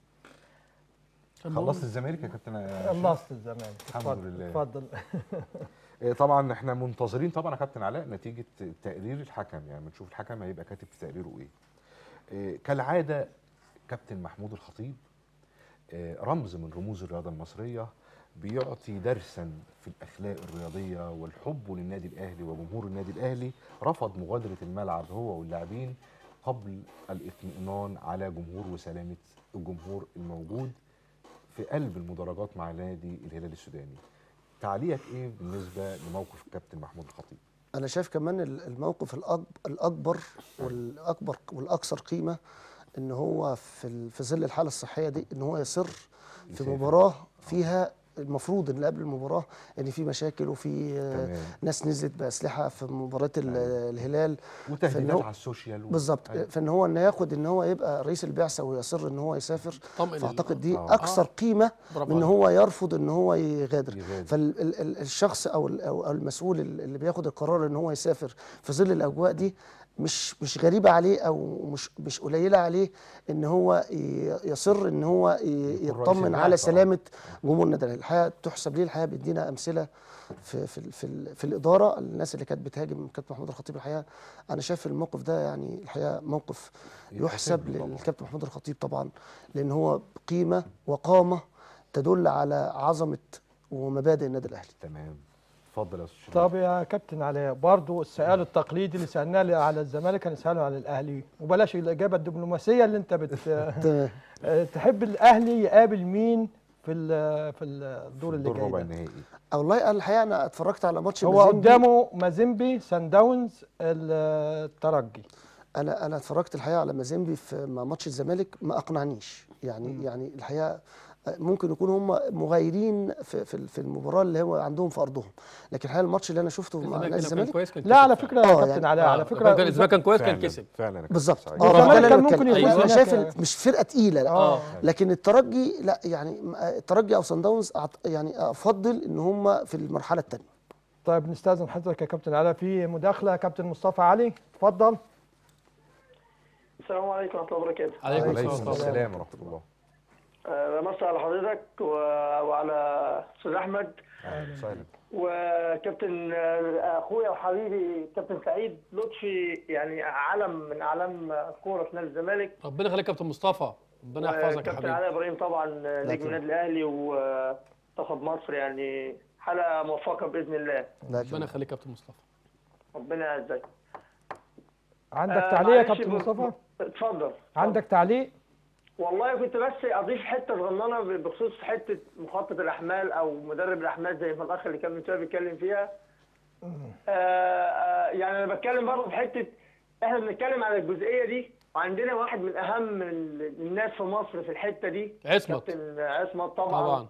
خلصت الزمالك يا كابتن آه، خلصت الزمان الحمد اتفضل، لله. اتفضل إيه طبعا احنا منتظرين طبعا يا كابتن علاء نتيجه تقرير الحكم يعني بنشوف الحكم هيبقى كاتب في تقريره ايه, إيه كالعاده كابتن محمود الخطيب آه، رمز من رموز الرياضه المصريه بيعطي درسا في الاخلاق الرياضيه والحب للنادي الاهلي وجمهور النادي الاهلي رفض مغادره الملعب هو واللاعبين قبل الاطمئنان على جمهور وسلامه الجمهور الموجود في قلب المدرجات مع نادي الهلال السوداني تعليقك ايه بالنسبه لموقف الكابتن محمود الخطيب انا شايف كمان ال- الموقف الأكب- الاكبر والاكبر والاكثر قيمه ان هو في ال- في ظل الحاله الصحيه دي ان هو يصر في يسافر. مباراه فيها المفروض ان قبل المباراه ان في مشاكل وفي آه، تمام. ناس نزلت باسلحه في مباراه ال- الهلال فإن وتهديدات هو- على السوشيال و- بالظبط أيوة. فان هو ان ياخد ان هو يبقى رئيس البعثه ويصر ان هو يسافر طمئن فاعتقد دي آه. اكثر قيمه برافو من ان عليك. هو يرفض ان هو يغادر يغادر. فالشخص او ال- او أو المسؤول اللي بياخد القرار ان هو يسافر في ظل الاجواء دي مش مش غريبه عليه او مش مش قليله عليه ان هو ي- يصر ان هو ي- يكون رئيس يطمن على البعثة. سلامه جمهور النادي الاهلي الحقيقه تحسب ليه الحقيقه بيدينا امثله في في ال- في, ال- في الاداره الناس اللي كانت بتهاجم كابتن محمود الخطيب الحقيقه انا شايف الموقف ده يعني الحقيقه موقف يحسب له طبعاً. للكابتن محمود الخطيب طبعا لان هو قيمه وقامه تدل على عظمه ومبادئ النادي الاهلي تمام اتفضل يا استاذ شريف. طب يا كابتن علاء برضو السؤال التقليدي اللي سالناه على الزمالك هنساله على الاهلي وبلاش الاجابه الدبلوماسيه اللي انت بت تمام تحب الاهلي يقابل مين في ال- في الدور اللي دور جاي ربع ده؟ النهائي والله أنا الحقيقه انا اتفرجت على ماتش هو مازيمبي. قدامه مازيمبي سان داونز الترجي انا انا اتفرجت الحقيقه على مازيمبي في مع ماتش الزمالك ما اقنعنيش يعني يعني الحقيقه ممكن يكونوا هم مغايرين في في في المباراه اللي هو عندهم في ارضهم لكن الحقيقه الماتش اللي انا شفته مع الزمالك نادي هنا كان الزمالك كويس كان لا على كسب فكره آه، يا كابتن يعني- علاء على آه، فكره كان الزمالك كان كويس كان فعلاً، كسب فعلا يا كابتن بالظبط سعيد. اه والزمالك فده اللي كان أنا ممكن بتكلم. يفوز انا هناك. شايف إن مش فرقه تقيله لا اه لكن الترجي لا يعني الترجي او صن داونز أعت- يعني افضل ان هم في المرحله الثانيه طيب نستاذن حضرتك يا كابتن علاء في مداخله كابتن مصطفى علي اتفضل السلام عليكم ورحمة الله وبركاته. عليكم عليكم السلام ورحمة الله. السلام ورحمه الله أه، بمسي على حضرتك و- وعلى أستاذ أحمد اهلا وسهلا وكابتن أه، أخويا وحبيبي كابتن سعيد لطفي يعني علم من أعلام الكورة في نادي الزمالك. ربنا يخليك يا كابتن مصطفى ربنا يحفظك يا كابتن حبيبي علاء إبراهيم طبعا نجم تمام. النادي الأهلي ومنتخب مصر يعني حلقة موفقة بإذن الله. ربنا يخليك يا كابتن مصطفى ربنا يعزك. عندك أه، تعليق يا معلش كابتن ب- مصطفى اتفضل. عندك تعليق والله كنت بس اضيف حته صغننه بخصوص حته مخطط الاحمال او مدرب الاحمال زي ما الاخ اللي كان من شويه بيتكلم فيها. آه آه يعني انا بتكلم برضه في حته احنا بنتكلم على الجزئيه دي وعندنا واحد من اهم ال- الناس في مصر في الحته دي عصمت كابتن عصمت طبعا, طبعا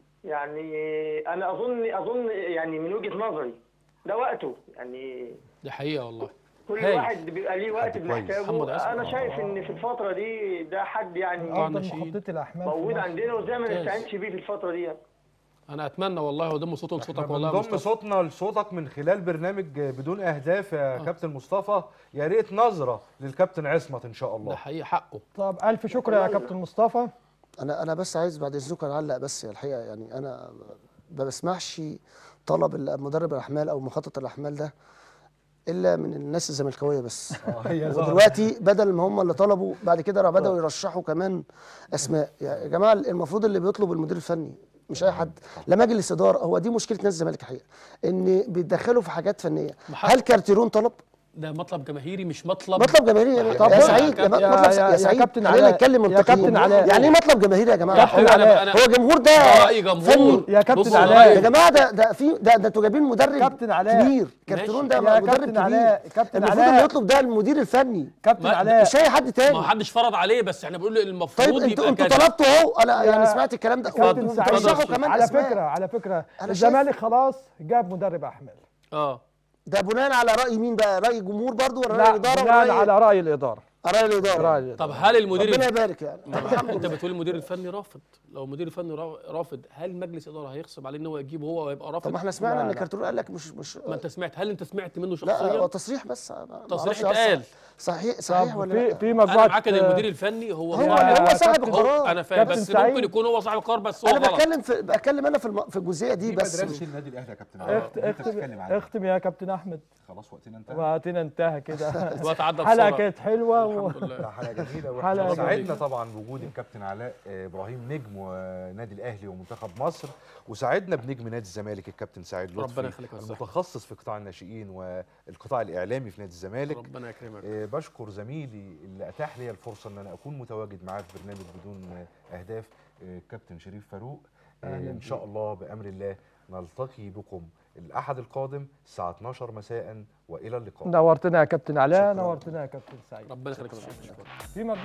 يعني انا اظن اظن يعني من وجهه نظري ده وقته يعني دي حقيقه والله كل هايل. واحد بيبقى ليه وقت حد كويس. بنحتاجه محمد عصمت. انا شايف ان في الفتره دي ده حد يعني طبعاً افضل ناشئين. مخطط الاحمال في موجود مصر. عندنا وزي ما ممتاز. نستعينش بيه في الفتره دي انا اتمنى والله وضم صوته لصوتك والله يا من ضمن مصطفى صوتنا لصوتك من خلال برنامج بدون اهداف يا كابتن مصطفى يا ريت نظره للكابتن عصمت ان شاء ده الله حقيقي حقه طب الف شكر يا كابتن مصطفى انا انا بس عايز بعد اذنكم اعلق بس الحقيقه يعني انا ما بسمعش طلب مدرب الاحمال او مخطط الاحمال ده الا من الناس الزملكاويه بس هي ظهرت. ودلوقتي بدل ما هم اللي طلبوا بعد كده راح بداوا يرشحوا كمان اسماء يا جماعه المفروض اللي بيطلب المدير الفني مش اي حد لا مجلس اداره هو دي مشكله نادي الزمالك الحقيقه ان بيتدخلوا في حاجات فنيه محمد. هل كارتيرون طلب ده مطلب جماهيري مش مطلب مطلب جماهيري يا, طب يا بص- سعيد يا, يا- مطلب يا- يا, يا سعيد كابتن خلينا علاء- نتكلم يا منطقيا كابتن علاء. يعني ايه مطلب جماهيري يا جماعه كابتن أنا- علاء. أنا- هو جمهور ده رأي جمهور فني يا كابتن بصوا علاء. رأي- يا جماعه ده ده في ده ده انتوا جايبين مدرب كابتن علاء. كبير كارتيرون ده يا مدرب كابتن كبير علاء كابتن المفروض اللي علاء يطلب ده المدير الفني كابتن ما- علاء مش اي حد تاني ما حدش فرض عليه بس احنا بنقول طيب المفروض انتوا يبقى انتوا كذا طلبتوا اهو انا يا يعني سمعت الكلام ده كابتن وانتوا سعيد بترشحوا كمان على اسماء فكره على فكره أنا الزمالك خلاص جاب مدرب احمال اه ده بناء على راي مين بقى راي الجمهور برضو ولا راي لا الاداره بناء ولا على راي الاداره راي الاداره راي الإدارة. طب هل المدير ربنا يبارك يعني انت بتقول المدير الفني رافض لو المدير الفني را- رافض هل مجلس اداره هيغصب عليه ان هو يجيبه هو ويبقى رافض طب ما احنا سمعنا لا، ان لا. كارتيرون قال لك مش مش ما انت سمعت هل انت سمعت منه لا هو شخصيا تصريح بس أنا ما تصريح أعرفش اتقال صحيح صحيح طب ولا في لا في انا مجموعه معاك ان المدير الفني هو هو يا اللي هو صاحب كابتن- القرار انا فاهم كابتن بس سعيد. ممكن يكون هو صاحب القرار بس هو انا غلط بتكلم في بتكلم انا في الم... في الجزئيه دي دي بس مدرسه النادي الاهلي يا كابتن اخت- علاء انت اختم بتتكلم عنها اختم يا كابتن احمد خلاص وقتنا انتهى وقتنا انتهى كده الوقت عدى حلقه بسرعه كانت حلوه و... الحمد لله. لا، حلقه جميله حلقة واحنا جميلة. ساعدنا طبعا بوجود الكابتن علاء آه، ابراهيم نجم ونادي الاهلي ومنتخب مصر وساعدنا بنجم نادي الزمالك الكابتن سعيد لطفي ربنا يخليك ويصحك. المتخصص في قطاع الناشئين والقطاع الاعلامي في نادي الزمالك ربنا يكرمك آه، بشكر زميلي اللي اتاح لي الفرصه ان انا اكون متواجد معاه في برنامج بدون آه، اهداف آه، الكابتن شريف فاروق آه، أهلاً ان شاء بيك. الله بامر الله نلتقي بكم الاحد القادم الساعه 12 مساء والى اللقاء نورتنا يا كابتن علاء شكراً. نورتنا يا كابتن سعيد ربنا يخليك يا باشا. في مجموعة